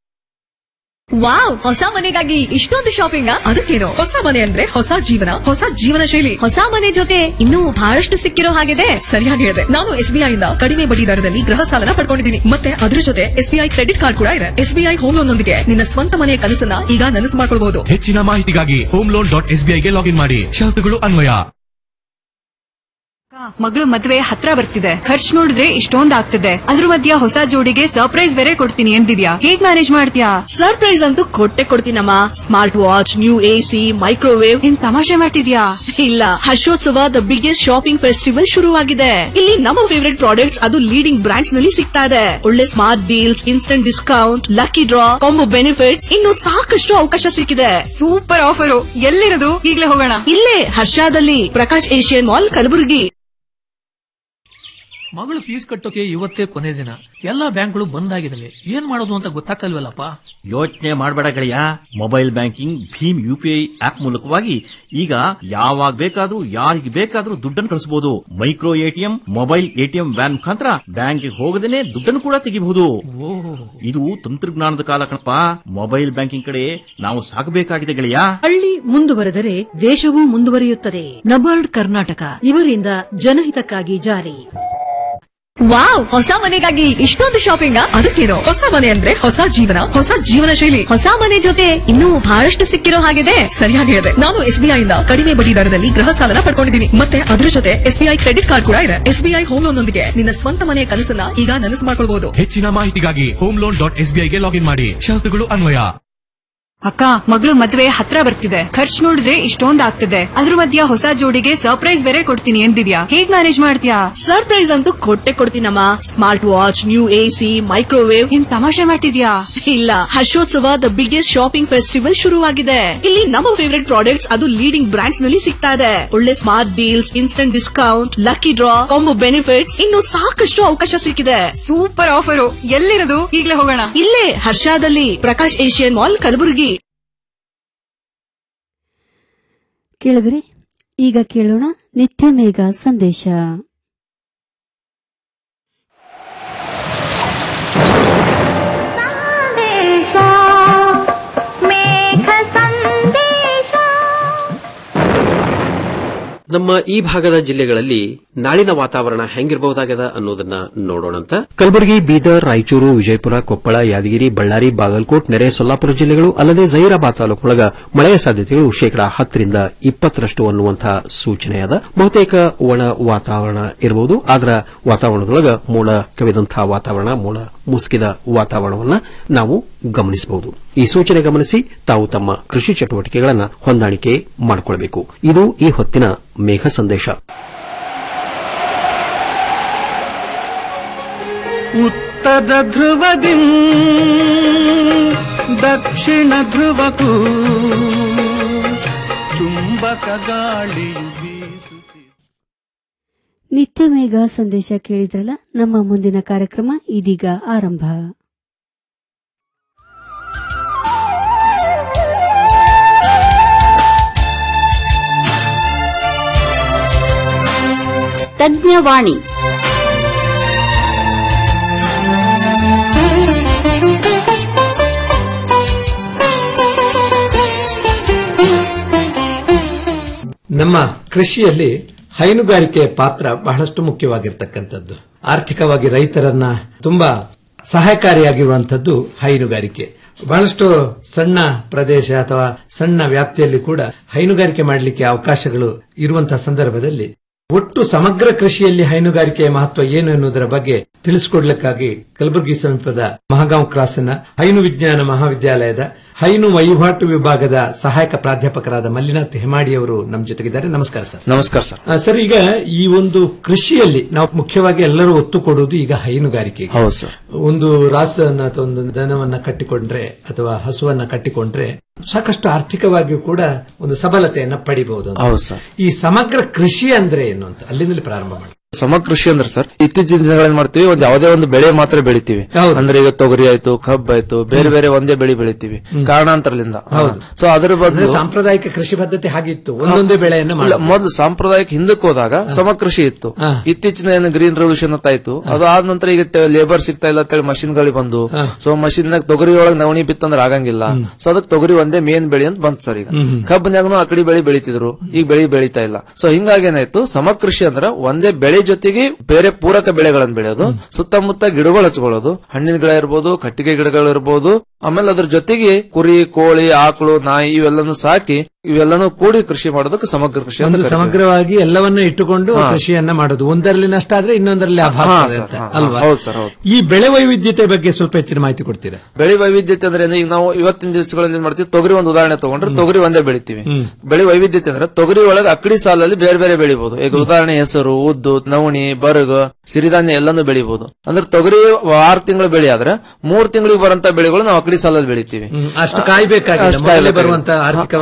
wow ಹೊಸ ಮನೆಗಾಗಿ ಇಷ್ಟೊಂದು ಶಾಪಿಂಗ್ ಅದಕ್ಕೇನು ಹೊಸ ಮನೆ ಅಂದ್ರೆ ಹೊಸ ಜೀವನ ಹೊಸ ಜೀವನ ಶೈಲಿ ಹೊಸ ಮನೆ ಜೊತೆ ಇನ್ನೂ ಬಹಳಷ್ಟು ಸಿಕ್ಕಿರೋ ಹಾಗಿದೆ ಸರಿಯಾಗಿ ಹೇಳಿದೆ ನಾನು ಎಸ್ಬಿಐ ಇಂದ ಕಡಿಮೆ ಬಡ್ಡಿ ದರದಲ್ಲಿ ಗೃಹ ಸಾಲನ ಪಡ್ಕೊಂಡಿದ್ದೀನಿ ಮತ್ತೆ ಅದ್ರ ಜೊತೆ ಎಸ್ಬಿಐ ಕ್ರೆಡಿಟ್ ಕಾರ್ಡ್ ಕೂಡ ಇದೆ ಎಸ್ಬಿಐ ಹೋಮ್ ಲೋನ್ ನೊಂದಿಗೆ ನಿನ್ನ ಸ್ವಂತ ಮನೆಯ ಕನಸನ್ನ ಈಗ ನನಸು ಮಾಡ್ಕೊಳ್ಬಹುದು ಹೆಚ್ಚಿನ ಮಾಹಿತಿಗಾಗಿ ಹೋಮ್ ಲೋನ್ ಡಾಟ್ ಎಸ್ಬಿಐಗೆ ಲಾಗಿನ್ ಮಾಡಿ ಷರತ್ತುಗಳು ಅನ್ವಯ ಮಗಳು ಮದ್ವೆ ಹತ್ರ ಬರ್ತಿದೆ ಖರ್ಚು ನೋಡಿದ್ರೆ ಇಷ್ಟೊಂದ್ ಆಗ್ತಿದೆ ಅದ್ರ ಮಧ್ಯ ಹೊಸ ಜೋಡಿಗೆ ಸರ್ಪ್ರೈಸ್ ಬೇರೆ ಕೊಡ್ತೀನಿ ಎಂದಿದ್ಯಾ ಹೇಗ್ ಮ್ಯಾನೇಜ್ ಮಾಡ್ತೀಯಾ ಸರ್ಪ್ರೈಸ್ ಅಂತೂ ಕೊಟ್ಟೆ ಕೊಡ್ತೀನಮ್ಮ smart watch new AC microwave ಇನ್ ತಮಾಷೆ ಮಾಡ್ತಿದ್ಯಾ ಇಲ್ಲ Harshotsava the biggest shopping festival ಶುರುವಾಗಿದೆ ಇಲ್ಲಿ ನಮ್ಮ ಫೇವರೇಟ್ ಪ್ರಾಡಕ್ಟ್ಸ್ ಅದು ಲೀಡಿಂಗ್ ಬ್ರಾಂಡ್ಸ್ ನಲ್ಲಿ ಸಿಗ್ತಾ ಇದೆ ಒಳ್ಳೆ smart deals instant discount lucky draw combo benefits ಇನ್ನು ಸಾಕಷ್ಟು ಅವಕಾಶ ಸಿಕ್ಕಿದೆ ಸೂಪರ್ ಆಫರು ಎಲ್ಲಿರೋದು ಈಗ್ಲೇ ಹೋಗೋಣ ಇಲ್ಲೇ ಹರ್ಷಾದಲ್ಲಿ ಪ್ರಕಾಶ್ ಏಷಿಯನ್ ಮಾಲ್ ಕಲಬುರಗಿ ಮಗಳು ಫೀಸ್ ಕಟ್ಟೋಕೆ ಇವತ್ತೇ ಕೊನೆ ದಿನ ಎಲ್ಲಾ ಬ್ಯಾಂಕ್ಗಳು ಬಂದ್ ಆಗಿದಾವೆ ಏನ್ ಮಾಡೋದು ಅಂತ ಗೊತ್ತಾಗ್ತಲ್ವಲ್ಲಪ್ಪ ಯೋಚನೆ ಮಾಡಬೇಡ ಗೆಳೆಯ mobile banking Bhim UPI app ಮೂಲಕವಾಗಿ ಈಗ ಯಾವಾಗ ಬೇಕಾದ್ರೂ ಯಾರಿಗೆ ಬೇಕಾದ್ರೂ ದುಡ್ಡನ್ನು ಕಳಿಸಬಹುದು micro ATM mobile ATM van ಮುಖಾಂತರ ಬ್ಯಾಂಕಿಗೆ ಹೋಗದೇನೆ ದುಡ್ಡನ್ನು ಕೂಡ ತೆಗಿಬಹುದು ಇದು ತಂತ್ರಜ್ಞಾನದ ಕಾಲ ಕಣಪ್ಪ ಮೊಬೈಲ್ ಬ್ಯಾಂಕಿಂಗ್ ಕಡೆ ನಾವು ಸಾಗಬೇಕಾಗಿದೆ ಗೆಳೆಯ ಹಳ್ಳಿ ಮುಂದುವರೆದರೆ ದೇಶವೂ ಮುಂದುವರಿಯುತ್ತದೆ ನಬಾರ್ಡ್ ಕರ್ನಾಟಕ ಇವರಿಂದ ಜನಹಿತಕ್ಕಾಗಿ ಜಾರಿ ವಾವ್ ಹೊಸ ಮನೆಗಾಗಿ ಇಷ್ಟೊಂದು ಶಾಪಿಂಗ್ ಅದಕ್ಕೇನು ಹೊಸ ಮನೆ ಅಂದ್ರೆ ಹೊಸ ಜೀವನ ಹೊಸ ಜೀವನ ಶೈಲಿ ಹೊಸ ಮನೆ ಜೊತೆ ಇನ್ನೂ ಬಹಳಷ್ಟು ಸಿಕ್ಕಿರೋ ಹಾಗಿದೆ ಸರಿಯಾಗಿ ಹೇಳಿದೆ ನಾನು ಎಸ್ಬಿಐ ಇಂದ ಕಡಿಮೆ ಬಡ್ಡಿ ದರದಲ್ಲಿ ಗೃಹ ಸಾಲನ ಪಡ್ಕೊಂಡಿದ್ದೀನಿ ಮತ್ತೆ ಅದರ ಜೊತೆ ಎಸ್ಬಿಐ ಕ್ರೆಡಿಟ್ ಕಾರ್ಡ್ ಕೂಡ ಇದೆ ಎಸ್ಬಿಐ ಹೋಮ್ ಲೋನ್ ನೊಂದಿಗೆ ನಿನ್ನ ಸ್ವಂತ ಮನೆಯ ಕನಸನ್ನ ಈಗ ನನಸು ಮಾಡ್ಕೊಳ್ಬಹುದು ಹೆಚ್ಚಿನ ಮಾಹಿತಿಗಾಗಿ ಹೋಮ್ ಲೋನ್ ಡಾಟ್ ಎಸ್ಬಿಐಗೆ ಲಾಗಿನ್ ಮಾಡಿ ಷರತ್ತುಗಳು ಅನ್ವಯ ಅಕ್ಕ ಮಗಳು ಮದ್ವೆ ಹತ್ರ ಬರ್ತಿದೆ ಖರ್ಚು ನೋಡಿದ್ರೆ ಇಷ್ಟೊಂದ್ ಆಗ್ತಿದೆ ಅದ್ರ ಮಧ್ಯ ಹೊಸ ಜೋಡಿಗೆ ಸರ್ಪ್ರೈಸ್ ಬೇರೆ ಕೊಡ್ತೀನಿ ಎಂದಿದ್ಯಾ ಹೇಗ್ ಮ್ಯಾನೇಜ್ ಮಾಡ್ತೀಯಾ ಸರ್ಪ್ರೈಸ್ ಅಂತೂ ಕೊಟ್ಟೆ ಕೊಡ್ತೀನಮ್ಮ smart watch new AC microwave ಏನ್ ತಮಾಷೆ ಮಾಡ್ತಿದ್ಯಾ ಇಲ್ಲ Harshotsava the biggest shopping festival ಶುರುವಾಗಿದೆ ಇಲ್ಲಿ ನಮ್ಮ ಫೇವರೆಟ್ ಪ್ರಾಡಕ್ಟ್ಸ್ ಅದು ಲೀಡಿಂಗ್ ಬ್ರಾಂಡ್ಸ್ ನಲ್ಲಿ ಸಿಗ್ತಾ ಇದೆ ಒಳ್ಳೆ smart deals instant discount lucky draw combo benefits ಇನ್ನು ಸಾಕಷ್ಟು ಅವಕಾಶ ಸಿಕ್ಕಿದೆ ಸೂಪರ್ ಆಫರು ಎಲ್ಲಿರೋದು ಈಗ್ಲೇ ಹೋಗೋಣ ಇಲ್ಲೇ ಹರ್ಷಾದಲ್ಲಿ ಪ್ರಕಾಶ್ ಏಷಿಯನ್ ಮಾಲ್ ಕಲಬುರಗಿ ಕೇಳಿದ್ರೆ ಈಗ ಕೇಳೋಣ ನಿತ್ಯ ಮೇಘ ಸಂದೇಶ ನಮ್ಮ ಈ ಭಾಗದ ಜಿಲ್ಲೆಗಳಲ್ಲಿ ನಾಳಿನ ವಾತಾವರಣ ಹೆಂಗಿರಬಹುದಾಗದ ಅನ್ನೋದನ್ನ ನೋಡೋಣಂತ ಕಲಬುರಗಿ ಬೀದರ್ ರಾಯಚೂರು ವಿಜಯಪುರ ಕೊಪ್ಪಳ ಯಾದಗಿರಿ ಬಳ್ಳಾರಿ ಬಾಗಲಕೋಟ್ ನೆರೆ ಸೊಲ್ಲಾಪುರ ಜಿಲ್ಲೆಗಳು ಅಲ್ಲದೆ ಜೈರಾಬಾದ್ ತಾಲೂಕೊಳಗ ಮಳೆಯ ಸಾಧ್ಯತೆಗಳು ಶೇಕಡಾ ಹತ್ತರಿಂದ ಇಪ್ಪತ್ತರಷ್ಟು ಅನ್ನುವಂತಹ ಸೂಚನೆಯಾದ ಬಹುತೇಕ ಒಣ ವಾತಾವರಣ ಇರಬಹುದು ಆದ್ರ ವಾತಾವರಣದೊಳಗ ಮೋಡ ಕವಿದಂತಹ ವಾತಾವರಣ ಮೋಡ ಮುಸುಕಿದ ವಾತಾವರಣವನ್ನ ನಾವು ಗಮನಿಸಬಹುದು ಈ ಸೂಚನೆ ಗಮನಿಸಿ ತಾವು ತಮ್ಮ ಕೃಷಿ ಚಟುವಟಿಕೆಗಳನ್ನು ಹೊಂದಾಣಿಕೆ ಮಾಡಿಕೊಳ್ಳಬೇಕು ಇದು ಈ ಹೊತ್ತಿನ ಮೇಘ ಸಂದೇಶ ಉತ್ತರ ಧ್ರುವದಿ ದಕ್ಷಿಣ ಧ್ರುವಕ್ಕೂ ಚುಂಬಕ ಗಾಳಿಯು ಬೀಸುತ್ತಿದೆ ನಿತ್ಯ ಮೇಘ ಸಂದೇಶ ಕೇಳಿದ್ರಲ್ಲ ನಮ್ಮ ಮುಂದಿನ ಕಾರ್ಯಕ್ರಮ ಇದೀಗ ಆರಂಭ ತಜ್ಞವಾಣಿ ನಮ್ಮ ಕೃಷಿಯಲ್ಲಿ ಹೈನುಗಾರಿಕೆಯ ಪಾತ್ರ ಬಹಳಷ್ಟು ಮುಖ್ಯವಾಗಿರ್ತಕ್ಕಂಥದ್ದು ಆರ್ಥಿಕವಾಗಿ ರೈತರನ್ನ ತುಂಬಾ ಸಹಾಯಕಾರಿಯಾಗಿರುವಂತದ್ದು ಹೈನುಗಾರಿಕೆ ಬಹಳಷ್ಟು ಸಣ್ಣ ಪ್ರದೇಶ ಅಥವಾ ಸಣ್ಣ ವ್ಯಾಪ್ತಿಯಲ್ಲಿ ಕೂಡ ಹೈನುಗಾರಿಕೆ ಮಾಡಲಿಕ್ಕೆ ಅವಕಾಶಗಳು ಇರುವಂತಹ ಸಂದರ್ಭದಲ್ಲಿ ಒಟ್ಟು ಸಮಗ್ರ ಕೃಷಿಯಲ್ಲಿ ಹೈನುಗಾರಿಕೆಯ ಮಹತ್ವ ಏನು ಎನ್ನುವುದರ ಬಗ್ಗೆ ತಿಳಿಸಿಕೊಡ್ಲಿಕ್ಕಾಗಿ ಕಲಬುರಗಿ ಸಮೀಪದ ಮಹಾಗಾಂವ್ ಕ್ರಾಸ್ನ ಹೈನು ವಿಜ್ಞಾನ ಮಹಾವಿದ್ಯಾಲಯದ ಹೈನು ವಹಿವಾಟು ವಿಭಾಗದ ಸಹಾಯಕ ಪ್ರಾಧ್ಯಾಪಕರಾದ ಮಲ್ಲಿನಾಥ್ ಹೆಮಾಡಿ ಅವರು ನಮ್ಮ ಜೊತೆಗಿದ್ದಾರೆ ನಮಸ್ಕಾರ ಸರ್ ನಮಸ್ಕಾರ ಸರ್ ಆ, ಸರ್ ಈಗ ಈ ಒಂದು ಕೃಷಿಯಲ್ಲಿ ನಾವು ಮುಖ್ಯವಾಗಿ ಎಲ್ಲರೂ ಒತ್ತು ಕೊಡುವುದು ಈಗ ಹೈನುಗಾರಿಕೆ ಹೌದು ಸರ್ ಒಂದು ರಾಸನ್ನ ಅಥವಾ ಒಂದು ದನವನ್ನ ಕಟ್ಟಿಕೊಂಡ್ರೆ ಅಥವಾ ಹಸುವನ್ನ ಕಟ್ಟಿಕೊಂಡ್ರೆ ಸಾಕಷ್ಟು ಆರ್ಥಿಕವಾಗಿಯೂ ಕೂಡ ಒಂದು ಸಬಲತೆಯನ್ನ ಪಡಿಬಹುದು ಅಂತ. ಹೌದು ಸರ್ ಈ ಸಮಗ್ರ ಕೃಷಿ ಅಂದ್ರೆ ಏನು ಅಂತ ಅಲ್ಲಿಂದಲೇ ಪ್ರಾರಂಭ ಮಾಡಿ ಸಮಗ್ರ ಕೃಷಿ ಅಂದ್ರೆ ಸರ್ ಇತ್ತೀಚಿನ ದಿನಗಳಲ್ಲಿ ಏನ್ ಮಾಡ್ತೀವಿ ಒಂದು ಯಾವುದೇ ಒಂದು ಬೆಳೆ ಮಾತ್ರ ಬೆಳಿತೀವಿ ಅಂದ್ರೆ ಈಗ ತೊಗರಿ ಆಯ್ತು ಕಬ್ಬು ಆಯ್ತು ಬೇರೆ ಬೇರೆ ಒಂದೇ ಬೆಳೆ ಬೆಳಿತೀವಿ ಕಾರಣಾಂತರದಿಂದ ಹೌದು. ಸೊ ಅದ್ರ ಅಂದ್ರೆ ಬಗ್ಗೆ ಸಾಂಪ್ರದಾಯಿಕ ಕೃಷಿ ಪದ್ಧತಿ ಹಾಗಿತ್ತು ಒಂದೊಂದೇ ಬೆಳೆಯನ್ನ ಇಲ್ಲ, ಮಾಡೋದು. ಮೊದಲು ಸಾಂಪ್ರದಾಯಿಕ ಹಿಂದಕ್ಕೆ ಹೋದಾಗ ಸಮಕೃಷಿ ಇತ್ತು ಇತ್ತೀಚಿನ ಏನು ಗ್ರೀನ್ ರೆವಲ್ಯೂಷನ್ ಅಂತ ಆಯ್ತು ಅದು ಆದ ನಂತರ ಈಗ ಲೇಬರ್ ಸಿಗ್ತಾ ಇಲ್ಲ ಅಂತೇಳಿ ಮಷಿನ್ ಗಳು ಬಂದು ಸೊ ಮಷಿನ್ ನಾಗ ತೊಗರಿ ಒಳಗೆ ನವಣಿ ಬಿತ್ತಂದ್ರೆ ಆಗಂಗಿಲ್ಲ ಸೊ ಅದಕ್ಕೆ ತೊಗರಿ ಒಂದೇ ಮೇನ್ ಬೆಳೆ ಅಂತ ಬಂತು ಸರ್ ಈಗ ಹ್ಮ್. ಕಬ್ಬನ್ಯಾಗನು ಆ ಕಡೆ ಬೆಳೆ ಬೆಳಿತಿದ್ರು ಈಗ ಬೆಳೆ ಬೆಳಿತಾ ಇಲ್ಲ ಸೊ ಹಿಂಗಾಗಿ ಏನಾಯ್ತು ಸಮಕೃಷಿ ಅಂದ್ರೆ ಒಂದೇ ಬೆಳೆ ಜೊತೆಗೆ ಬೇರೆ ಪೂರಕ ಬೆಳೆಗಳನ್ನು ಬೆಳೆಯೋದು ಸುತ್ತಮುತ್ತ ಗಿಡಗಳು ಹಚ್ಕೊಳ್ಳೋದು ಹಣ್ಣಿನ ಗಿಡ ಇರ್ಬೋದು ಕಟ್ಟಿಗೆ ಗಿಡಗಳು ಇರ್ಬೋದು ಆಮೇಲೆ ಅದ್ರ ಜೊತೆಗೆ ಕುರಿ ಕೋಳಿ ಆಕಳು ನಾಯಿ ಇವೆಲ್ಲನೂ ಸಾಕಿ ಇವೆಲ್ಲನೂ ಕೂಡಿ ಕೃಷಿ ಮಾಡೋದಕ್ಕೆ ಸಮಗ್ರ ಕೃಷಿ ಅಂತ ಒಂದು ಕರಿತೀವಿ. ಸಮಗ್ರವಾಗಿ ಎಲ್ಲವನ್ನ ಇಟ್ಟುಕೊಂಡು ಹಾ. ಕೃಷಿಯನ್ನ ಮಾಡೋದು ಒಂದರಲ್ಲಿ ನಷ್ಟ ಆದ್ರೆ ಇನ್ನೊಂದರಲ್ಲಿ ಲಾಭ ಹಾ, ಆಗ್ತದೆ ಸರ್, ಅಂತ, ಹಾ, ಅಲ್ವಾ ಹೌದು ಸರ್, ಹೌದು. ಈ ಬೆಳೆ ವೈವಿಧ್ಯತೆ ಬಗ್ಗೆ ಸ್ವಲ್ಪ ಹೆಚ್ಚಿನ ಮಾಹಿತಿ ಕೊಡ್ತೀರಾ ಬೆಳೆ ವೈವಿಧ್ಯತೆ ಅಂದ್ರೆ ಏನು? ಈಗ ನಾವು ಇವತ್ತಿನ ದಿವಸಗಳಲ್ಲಿ ಏನ್ ಮಾಡ್ತೀವಿ ತೊಗರಿ ಒಂದು ಉದಾಹರಣೆ ತಗೊಂಡ್ರೆ ತೊಗರಿ ಒಂದೇ ಬೆಳಿತೀವಿ ಹ್ಮ್. ಬೆಳೆ ವೈವಿಧ್ಯತೆ ಅಂದ್ರೆ ತೊಗರಿ ಒಳಗೆ ಅಕ್ಕಡಿ ಸಾಲಲ್ಲಿ ಬೇರೆ ಬೇರೆ ಬೆಳಿಬಹುದು ಈಗ ಉದಾಹರಣೆ ಹೆಸರು ಉದ್ದು ನವಣಿ ಬರಗು ಸಿರಿಧಾನ್ಯ ಎಲ್ಲಾನು ಬೆಳಿಬಹುದು ಅಂದ್ರೆ ತೊಗರಿ ಆರು ತಿಂಗಳು ಬೆಳೆ ಆದ್ರೆ ಮೂರ್ ತಿಂಗಳಿಗೆ ಬರುವಂತ ಬೆಳೆಗಳು ನಾವು ಅಕ್ಕಡಿ ಸಾಲಲ್ಲಿ ಬೆಳಿತೀವಿ ಹ್ಮ್, ಅಷ್ಟು ಕಾಯ್ಬೇಕಾಗಿಲ್ಲ. ಅಷ್ಟು ಮೊದಲೇ ಕಾಯ್ಬೇಕಾಗಿಲ್ಲ. ಬರುವಂತ ಆರ್ಥಿಕವಾಗಿ ಹಾ, ಹಾ, ಸಬಲ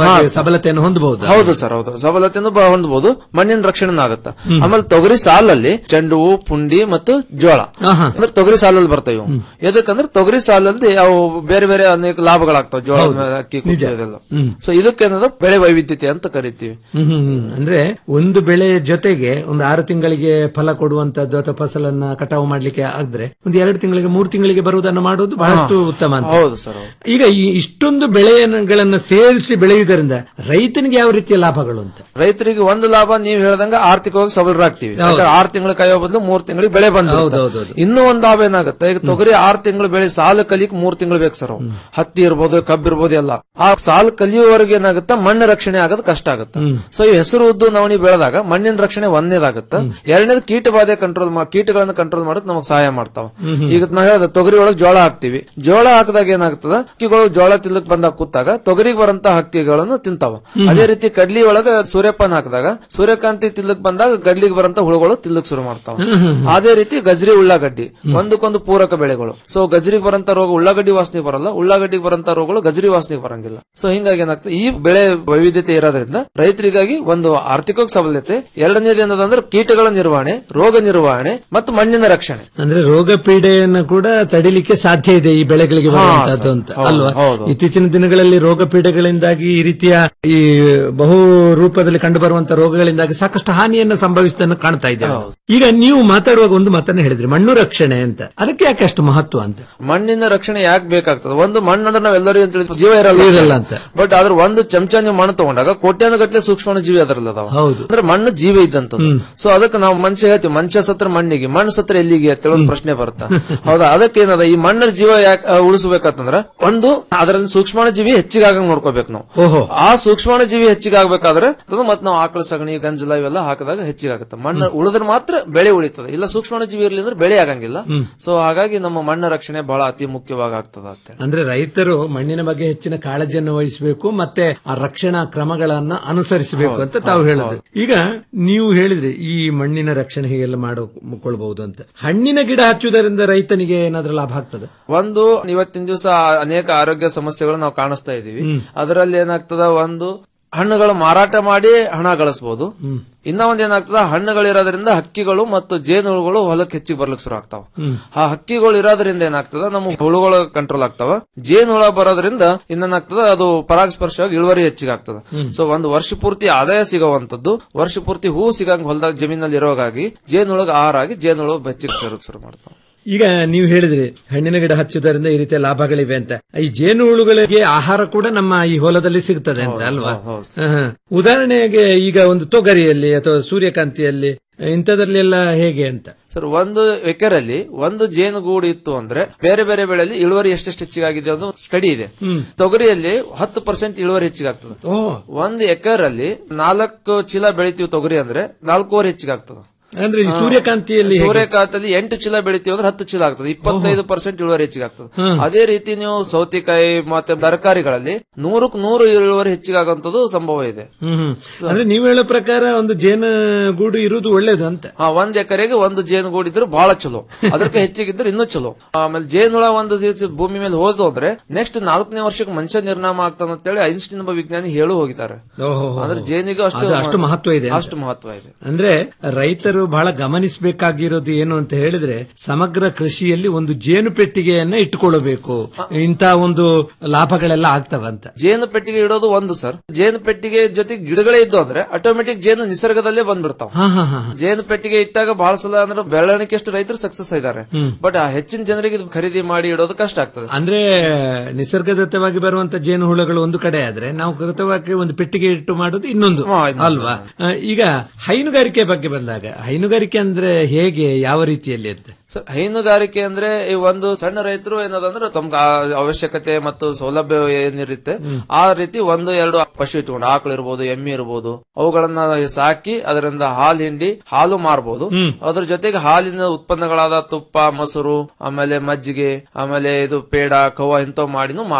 ಸಬಲತೆಯನ್ನು ಹೊಂದಬಹುದು ಹೌದು ಸರ್ ಹೌದು ಸಬಲತೆಯನ್ನು ಬ- ಹೊಂದಬಹುದು ಮಣ್ಣಿನ ರಕ್ಷಣೆ ಆಗುತ್ತೆ ಆಮೇಲೆ ತೊಗರಿ ಸಾಲಲ್ಲಿ ಚೆಂಡು ಹೂ ಪುಂಡಿ ಮತ್ತು ಜೋಳ ಅಂದ್ರೆ ತೊಗರಿ ಸಾಲಲ್ಲಿ ಬರ್ತವೆ ಇವು. ಎದಕ್ಕಂದ್ರೆ ತೊಗರಿ ಸಾಲಲ್ಲಿ ಅವು ಬೇರೆ ಬೇರೆ ಅನೇಕ ಲಾಭಗಳಾಗ್ತಾವ ಜೋಳ ಹೌದು. ಮೇಲೆ ಅಕ್ಕಿ ನಿಜ. ಇದೆಲ್ಲ ಹ್ಮ್. ಸೊ ಇದಕ್ಕೆ ಏನಂದ್ರೆ ಬೆಳೆ ವೈವಿಧ್ಯತೆ ಅಂತ ಕರಿತೀವಿ ಹ್ಮ್, ಹ್ಮ್, ಹ್ಮ್. ಅಂದ್ರೆ ಒಂದು ಬೆಳೆ ಜೊತೆಗೆ ಒಂದು ಆರು ತಿಂಗಳಿಗೆ ಫಲ ಕೊಡುವಂತದ್ದು ಅಥವಾ ಫಸಲನ್ನ ಕಟಾವು ಮಾಡ್ಲಿಕ್ಕೆ ಆದ್ರೆ ಒಂದು ಎರಡು ತಿಂಗಳಿಗೆ ಮೂರು ತಿಂಗಳಿಗೆ ಬರುವುದನ್ನು ಮಾಡುವುದು ಬಹಳಷ್ಟು ಹಾ. ಉತ್ತಮ ಅಂತ ಹೌದು ಸರ್ ಹೌದು. ಈಗ ಈ ಇಷ್ಟೊಂದು ಬೆಳೆಗಳನ್ನ ಸೇರಿಸಿ ಬೆಳೆಯುವುದರಿಂದ ರೈತನಿಗೆ ಯಾವ ರೀತಿಯ ಲಾಭಗಳು ಅಂತ ರೈತರಿಗೆ ಒಂದು ಲಾಭ ನೀವು ಹೇಳ್ದಂಗ ಆರ್ಥಿಕವಾಗಿ ಸಬಲರಾಗ್ತೀವಿ ಹೌದು. ಯಾಕಂದ್ರೆ ಆರು ತಿಂಗಳು ಕಾಯೋ ಬದಲು ಮೂರ್ ತಿಂಗಳಿಗೆ ಬೆಳೆ ಬಂದ ಹೌದು, ಹೌದು, ಹೌದು. ಇನ್ನೂ ಒಂದ್ ಲಾಭ ಏನಾಗುತ್ತೆ ಈಗ ತೊಗರಿ ಆರು ತಿಂಗಳು ಬೆಳೆ ಸಾಲು ಕಲಿಕ್ ಮೂರ್ ತಿಂಗಳು ಬೇಕು ಸರ್ ಅವು. ಹತ್ತಿ ಇರ್ಬೋದು ಕಬ್ಬು ಇರ್ಬೋದು ಎಲ್ಲ ಆ ಸಾಲು ಕಲಿಯುವವರೆಗೆ ಏನಾಗುತ್ತೆ ಮಣ್ಣು ರಕ್ಷಣೆ ಆಗೋದು ಕಷ್ಟ ಆಗುತ್ತೆ ಸೊ ಈ ಹೆಸರು ಉದ್ದು ನವಣಿ ಬೆಳೆದಾಗ ಮಣ್ಣಿನ ರಕ್ಷಣೆ ಒಂದನೇದಾಗುತ್ತೆ ಎರಡನೇದು ಕೀಟ ಬಾಧೆ ಕಂಟ್ರೋಲ್ ಕೀಟಗಳನ್ನ ಕಂಟ್ರೋಲ್ ಮಾಡಕ್ ನಮಗ್ ಸಹಾಯ ಮಾಡ್ತಾವ ಹ್ಮ್, ಹ್ಮ್. ಈಗ ನಾ ಹೇಳ್ದೆ ತೊಗರಿ ಒಳಗೆ ಜೋಳ ಹಾಕ್ತಿವಿ ಜೋಳ ಹಾಕಿದಾಗ ಏನಾಗ್ತದ ಹಕ್ಕಿಗಳು ಜೋಳ ತಿಲ್ಲಕ್ ಬಂದಾಗ ಕೂತಾಗ ತೊಗರಿಗೆ ಬರಂತ ಹಕ್ಕಿಗಳನ್ನು ತಿಂತಾವ ಅದೇ ರೀತಿ ಕಡ್ಲಿ ಒಳಗ ಸೂರ್ಯಪಾನ ಹಾಕಿದಾಗ ಸೂರ್ಯಕಾಂತಿ ತಿಲ್ಲಕ್ ಬಂದಾಗ ಗಡ್ಲಿಗೆ ಬರಂತ ಹುಳುಗಳು ತಿಲ್ಲಕ್ ಶುರು ಮಾಡ್ತಾವ ಹ್ಮ್, ಹ್ಮ್, ಹ್ಮ್. ಅದೇ ರೀತಿ ಗಜ್ರಿ ಉಳ್ಳಾಗಡ್ಡಿ ಒಂದಕ್ಕೊಂದು ಪೂರಕ ಬೆಳೆಗಳು ಸೊ ಗಜ್ರಿಗೆ ಬರಂತ ರೋಗ ಉಳ್ಳಾಗಡ್ಡಿ ವಾಸನೆ ಬರಲ್ಲ ಉಳ್ಳಾಗಡ್ಡಿಗೆ ಬರಂತ ರೋಗಗಳು ಗಜ್ರಿ ವಾಸನೆ ಬರಂಗಿಲ್ಲ ಸೊ ಹಿಂಗಾಗಿ ಏನಾಗ್ತದೆ ಈ ಬೆಳೆ ವೈವಿಧ್ಯತೆ ಇರೋದ್ರಿಂದ ರೈತರಿಗಾಗಿ ಒಂದು ಆರ್ಥಿಕವಾಗಿ ಸಬಲತೆ ಎರಡನೇದು ಏನದಂದ್ರೆ ಕೀಟಗಳ ನಿರ್ವಹಣೆ ರೋಗ ನಿರ್ವಹಣೆ ಮತ್ತು ಮಣ್ಣಿನ ರಕ್ಷಣೆ ಅಂದ್ರೆ ರೋಗ ಪೀಡೆಯನ್ನು ಕೂಡ ತಡಿಲಿಕ್ಕೆ ಸಾಧ್ಯ ಇದೆ ಈ ಬೆಳೆಗಳಿಗೆ ಹಾ, ಬರುವಂತಹದ್ದು ಸರ್. ಅಂತ ಹೌದು, ಅಲ್ವಾ ಹೌದು. ಇತ್ತೀಚಿನ ದಿನಗಳಲ್ಲಿ ರೋಗ ಪೀಡೆಗಳಿಂದಾಗಿ ಈ ರೀತಿಯ ಈ ಬಹು ರೂಪದಲ್ಲಿ ಕಂಡು ಬರುವಂತಹ ರೋಗಗಳಿಂದಾಗಿ ಸಾಕಷ್ಟು ಹಾನಿಯನ್ನು ಸಂಭವಿಸುವುದನ್ನು ಕಾಣ್ತಾ ಇದ್ದೇವೆ ಈಗ ನೀವು ಮಾತಾಡುವಾಗ ಒಂದು ಮಾತನ್ನ ಹೇಳಿದ್ರಿ ಮಣ್ಣು ರಕ್ಷಣೆ ಅಂತ ಅದಕ್ಕೆ ಯಾಕೆ ಅಷ್ಟು ಮಹತ್ವ ಅಂತ ಮಣ್ಣಿನ ರಕ್ಷಣೆ ಯಾಕೆ ಬೇಕಾಗ್ತದೆ ಒಂದು ಮಣ್ಣು ಅಂದ್ರೆ ನಾವೆಲ್ಲರಿಗೂ ಅಂತ ತಿಳಿದ್ವಿ, ಜೀವ ಇರಲ್ಲ ಇರಲ್ಲ ಅಂತ. ಬಟ್ ಅದ್ರ ಒಂದು ಚಮಚ ನೀವು ಮಣ್ಣು ತಗೊಂಡಾಗ ಕೋಟ್ಯಾನು ಗಟ್ಟಲೆ ಸೂಕ್ಷ್ಮ ಜೀವಿ ಅದರಲ್ಲಿ ಅದಾವ ಹೌದು. ಅಂದ್ರೆ ಮಣ್ಣು ಜೀವ ಇದ್ದಂತದ್ದು ಸೊ ಅದಕ್ಕೆ ನಾವು ಮನುಷ್ಯ ಹೇಳ್ತೀವಿ ಮನುಷ್ಯ ಸತ್ರ ಮಣ್ಣಿಗೆ ಮಣ್ಣು ಸತ್ರ ಎಲ್ಲಿಗೆ ಅಂತ ಒಂದು ಪ್ರಶ್ನೆ ಬರುತ್ತೆ ಹೌದಾ ಅದಕ್ಕೆ ಏನದ ಈ ಮಣ್ಣಿನ ಜೀವ ಯಾಕೆ ಉಳಿಸಬೇಕಂತಂದ್ರ ಒಂದು ಅದರಲ್ಲಿ ಸೂಕ್ಷ್ಮ ಜೀವಿ ಹೆಚ್ಚಿಗೆ ಆಗಂಗ್ ನೋಡ್ಕೋಬೇಕು ನಾವು ಓಹೋ ಆ ಸೂಕ್ಷ್ಮ ಜೀವಿ ಹೆಚ್ಚಿಗೆ ಆಗ್ಬೇಕಾದ್ರೆ ಮತ್ತೆ ನಾವು ಆಕಳ ಸಗಣಿ ಗಂಜಲ ಇವೆಲ್ಲ ಹಾಕಿದಾಗ ಹೆಚ್ಚಿಗೆ ಆಗುತ್ತೆ ಮಣ್ಣು ಉಳಿದ್ರೆ ಮಾತ್ರ ಬೆಳೆ ಉಳಿತದೆ ಇಲ್ಲ ಸೂಕ್ಷ್ಮ ಜೀವಿ ಇರಲಿ ಅಂದ್ರೆ ಬೆಳೆ ಆಗಂಗಿಲ್ಲ ಹ್ಮ್. ಸೊ ಹಾಗಾಗಿ ನಮ್ಮ ಮಣ್ಣ ರಕ್ಷಣೆ ಬಹಳ ಅತಿ ಮುಖ್ಯವಾಗಿ ಆಗ್ತದ ಅಂತ ಅಂದ್ರೆ ರೈತರು ಮಣ್ಣಿನ ಬಗ್ಗೆ ಹೆಚ್ಚಿನ ಕಾಳಜಿಯನ್ನು ವಹಿಸಬೇಕು ಮತ್ತೆ ಆ ರಕ್ಷಣಾ ಕ್ರಮಗಳನ್ನ ಅನುಸರಿಸಬೇಕು ಅಂತ ತಾವು ಹೇಳೋದು ಈಗ ನೀವು ಹೇಳಿದ್ರಿ ಈ ಮಣ್ಣಿನ ರಕ್ಷಣೆ ಹೀಗೆಲ್ಲ ಮಾಡಿಕೊಳ್ಬಹುದು ಅಂತ ಹಣ್ಣಿನ ಗಿಡ ಹಚ್ಚುವುದರಿಂದ ರೈತನಿಗೆ ಏನಾದ್ರೂ ಲಾಭ ಆಗ್ತದೆ ಒಂದು ಇವತ್ತಿನ ದಿವಸ ಅನೇಕ ಆರೋಗ್ಯ ಸಮಸ್ಯೆಗಳು ನಾವು ಕಾಣಿಸ್ತಾ ಇದೀವಿ ಹ್ಮ್. ಅದರಲ್ಲಿ ಏನಾಗ್ತದ ಒಂದು ಹಣ್ಣುಗಳು ಮಾರಾಟ ಮಾಡಿ ಹಣ ಗಳಿಸಬಹುದು ಇನ್ನ ಒಂದ್ ಏನಾಗ್ತದ ಹಣ್ಣುಗಳಿರೋದ್ರಿಂದ ಹಕ್ಕಿಗಳು ಮತ್ತು ಜೇನುಹುಳುಗಳು ಹೊಲಕ್ಕೆ ಹೆಚ್ಚಿಗೆ ಬರ್ಲಿಕ್ಕೆ ಶುರು ಆಗ್ತಾವ ಹ್ಮ್. ಆ ಹಕ್ಕಿಗಳು ಇರೋದ್ರಿಂದ ಏನಾಗ್ತದ ನಮ್ಮ ಹುಳುಗಳು ಕಂಟ್ರೋಲ್ ಆಗ್ತಾವ ಜೇನುಹುಳ ಬರೋದ್ರಿಂದ ಇನ್ನೇನಾಗ್ತದ ಅದು ಪರಾಗಸ್ಪರ್ಶವಾಗಿ ಇಳುವರಿ ಹೆಚ್ಚಿಗೆ ಆಗ್ತದ ಹ್ಮ್. ಸೊ ಒಂದು ವರ್ಷ ಪೂರ್ತಿ ಆದಾಯ ಸಿಗುವಂತದ್ದು ವರ್ಷ ಪೂರ್ತಿ ಹೂ ಸಿಗಂಗ್ ಹೊಲದಾಗ ಜಮೀನಲ್ಲಿ ಇರೋಗಾಗಿ ಜೇನುಹುಳಗ ಆಹಾರ ಆಗಿ ಜೇನುಹುಳು ಹೆಚ್ಚಿಗೆ ಸೇರಕ್ ಶುರು ಮಾಡ್ತಾವ ಈಗ ನೀವು ಹೇಳಿದ್ರಿ ಹಣ್ಣಿನ ಗಿಡ ಹಚ್ಚುವುದರಿಂದ ಈ ರೀತಿಯ ಲಾಭಗಳಿವೆ ಅಂತ ಈ ಜೇನು ಹುಳುಗಳಿಗೆ ಆಹಾರ ಕೂಡ ನಮ್ಮ ಈ ಹೊಲದಲ್ಲಿ ಸಿಗ್ತದೆ ಅಂತ ಅಲ್ವಾ ಹ. ಉದಾಹರಣೆಗೆ ಈಗ ಒಂದು ತೊಗರಿಯಲ್ಲಿ ಅಥವಾ ಸೂರ್ಯಕಾಂತಿಯಲ್ಲಿ ಇಂಥದ್ರಲ್ಲೆಲ್ಲ ಹೇಗೆ ಅಂತ ಸರ್ ಒಂದು ಎಕರೆಲ್ಲಿ ಒಂದು ಜೇನುಗೂಡು ಇತ್ತು ಅಂದ್ರೆ ಬೇರೆ ಬೇರೆ ಬೆಳೆಯಲ್ಲಿ ಇಳುವರಿ ಎಷ್ಟೆಷ್ಟು ಹೆಚ್ಚಿಗಾಗಿದೆ ಅನ್ನೋ ಸ್ಟಡಿ ಇದೆ ಹ್ಮ್. ತೊಗರಿಯಲ್ಲಿ ಹತ್ತು ಪರ್ಸೆಂಟ್ ಇಳುವರಿ ಹೆಚ್ಚಿಗಾಗ್ತದೆ ಓ ಒಂದು ಎಕರಲ್ಲಿ ನಾಲ್ಕು ಚೀಲ ಬೆಳಿತೀವಿ ತೊಗರಿ ಅಂದ್ರೆ ನಾಲ್ಕೂವರೆ ಹೆಚ್ಚಿಗಾಗ್ತದೆ ಅಂದ್ರೆ ಈ ಸೂರ್ಯಕಾಂತಿಯಲ್ಲಿ ಹೇಗೆ? ಸೂರ್ಯಕಾಂತಲ್ಲಿ ಎಂಟು ಚೀಲ ಬೆಳಿತೀವಿ ಅಂದ್ರೆ ಹತ್ತು ಚೀಲ ಆಗ್ತದೆ ಇಪ್ಪತ್ತೈದು ಪರ್ಸೆಂಟ್ ಇಳುವರಿ ಹೆಚ್ಚಿಗಾಗ್ತದೆ ಹ್ಮ್. ಅದೇ ರೀತಿ ನೀವು ಸೌತೆಕಾಯಿ ಮತ್ತೆ ತರಕಾರಿಗಳಲ್ಲಿ ನೂರಕ್ಕೆ ನೂರು ಇಳುವರಿ ಹೆಚ್ಚಿಗಾಗುವಂತದ್ದು ಸಂಭವ ಇದೆ ಹ್ಮ್ ಹ್ಮ್. ಅಂದ್ರೆ ನೀವು ಹೇಳೋ ಪ್ರಕಾರ ಒಂದು ಜೇನು ಗೂಡು ಇರುವುದು ಒಳ್ಳೇದು ಅಂತ ಹಾ ಒಂದ್ ಎಕರೆಗೆ ಒಂದು ಜೇನುಗೂಡು ಇದ್ರೆ ಬಹಳ ಚಲೋ ಅದಕ್ಕೆ ಹೆಚ್ಚಿಗಿದ್ರೆ ಇನ್ನೂ ಚಲೋ ಆಮೇಲೆ ಜೇನುಳ ಒಂದು ದಿವಸ ಭೂಮಿ ಮೇಲೆ ಹೋದು ಅಂದ್ರೆ ನೆಕ್ಸ್ಟ್ ನಾಲ್ಕನೇ ವರ್ಷಕ್ಕೆ ಮನುಷ್ಯ ನಿರ್ನಾಮ ಆಗ್ತಾನ ಅಂತೇಳಿ ಐನ್ಸ್ಟೀನ್ ಒಬ್ಬ ವಿಜ್ಞಾನಿ ಹೇಳು ಹೋಗಿದ್ದಾರೆ ಓಹೋ. ಅಂದ್ರೆ ಜೇನಿಗೆ ಅಷ್ಟು ಅದು ಅಷ್ಟು ಮಹತ್ವ ಇದೆ ಅಂತ. ಅಷ್ಟು ಮಹತ್ವ ಇದೆ ಅಂದ್ರೆ ರೈತರು ಬಹಳ ಗಮನಿಸಬೇಕಾಗಿರೋದು ಏನು ಅಂತ ಹೇಳಿದ್ರೆ ಸಮಗ್ರ ಕೃಷಿಯಲ್ಲಿ ಒಂದು ಜೇನು ಪೆಟ್ಟಿಗೆಯನ್ನ ಇಟ್ಟುಕೊಳ್ಳಬೇಕು ಇಂತ ಒಂದು ಲಾಭಗಳೆಲ್ಲ ಆಗ್ತವಂತ ಜೇನು ಪೆಟ್ಟಿಗೆ ಇಡೋದು ಒಂದು ಸರ್ ಜೇನು ಪೆಟ್ಟಿಗೆ ಜೊತೆಗೆ ಗಿಡಗಳೇ ಇದ್ದು ಅಂದ್ರೆ ಆಟೋಮೆಟಿಕ್ ಜೇನು ನಿಸರ್ಗದಲ್ಲೇ ಬಂದ್ಬಿಡ್ತಾವ ಹಾ ಹಾ ಹಾ ಜೇನು ಪೆಟ್ಟಿಗೆ ಇಟ್ಟಾಗ ಬಹಳ ಸಲ ಅಂದ್ರೆ ಬೆಳವಣಿಗೆ ಎಷ್ಟು ರೈತರು ಸಕ್ಸಸ್ ಇದ್ದಾರೆ ಹ್ಮ್. ಬಟ್ ಆ ಹೆಚ್ಚಿನ ಜನರಿಗೆ ಇದು ಖರೀದಿ ಮಾಡಿ ಇಡೋದು ಕಷ್ಟ ಆಗ್ತದೆ ಅಂದ್ರೆ ನಿಸರ್ಗದತ್ತವಾಗಿ ಬರುವಂತ ಜೇನು ಹುಳಗಳು ಒಂದು ಕಡೆ ಆದ್ರೆ ನಾವು ಕೃತವಾಗಿ ಒಂದು ಪೆಟ್ಟಿಗೆ ಇಟ್ಟು ಮಾಡೋದು ಇನ್ನೊಂದು ಅಲ್ವಾ ಆ, ಈಗ ಹೈನುಗಾರಿಕೆ ಬಗ್ಗೆ ಬಂದಾಗ ಹೈನುಗಾರಿಕೆ ಅಂದ್ರೆ ಹೇಗೆ ಯಾವ ರೀತಿಯಲ್ಲಿ ಅಂತ ಸರ್ ಹೈನುಗಾರಿಕೆ ಅಂದ್ರೆ ಈ ಒಂದು ಸಣ್ಣ ರೈತರು ಏನದಂದ್ರೆ ತಮ್ಗೆ ಆ ಅವಶ್ಯಕತೆ ಮತ್ತು ಸೌಲಭ್ಯ ಏನಿರುತ್ತೆ ಆ ರೀತಿ ಒಂದು ಎರಡು ಪಶು ಇಟ್ಕೊಂಡು ಆಕಳು ಇರ್ಬೋದು ಎಮ್ಮೆ ಇರ್ಬೋದು ಅವುಗಳನ್ನ ಸಾಕಿ ಅದರಿಂದ ಹಾಲು ಹಿಂಡಿ ಹಾಲು ಮಾರ್ಬೋದು ಅದ್ರ ಜೊತೆಗೆ ಹಾಲಿನ ಉತ್ಪನ್ನಗಳಾದ ತುಪ್ಪ ಮೊಸರು ಆಮೇಲೆ ಮಜ್ಜಿಗೆ ಆಮೇಲೆ ಇದು ಪೇಡ ಕವ್ವ ಇಂಥವ್ ಮಾಡಿನೂ ಮಾರ್ಬೋದು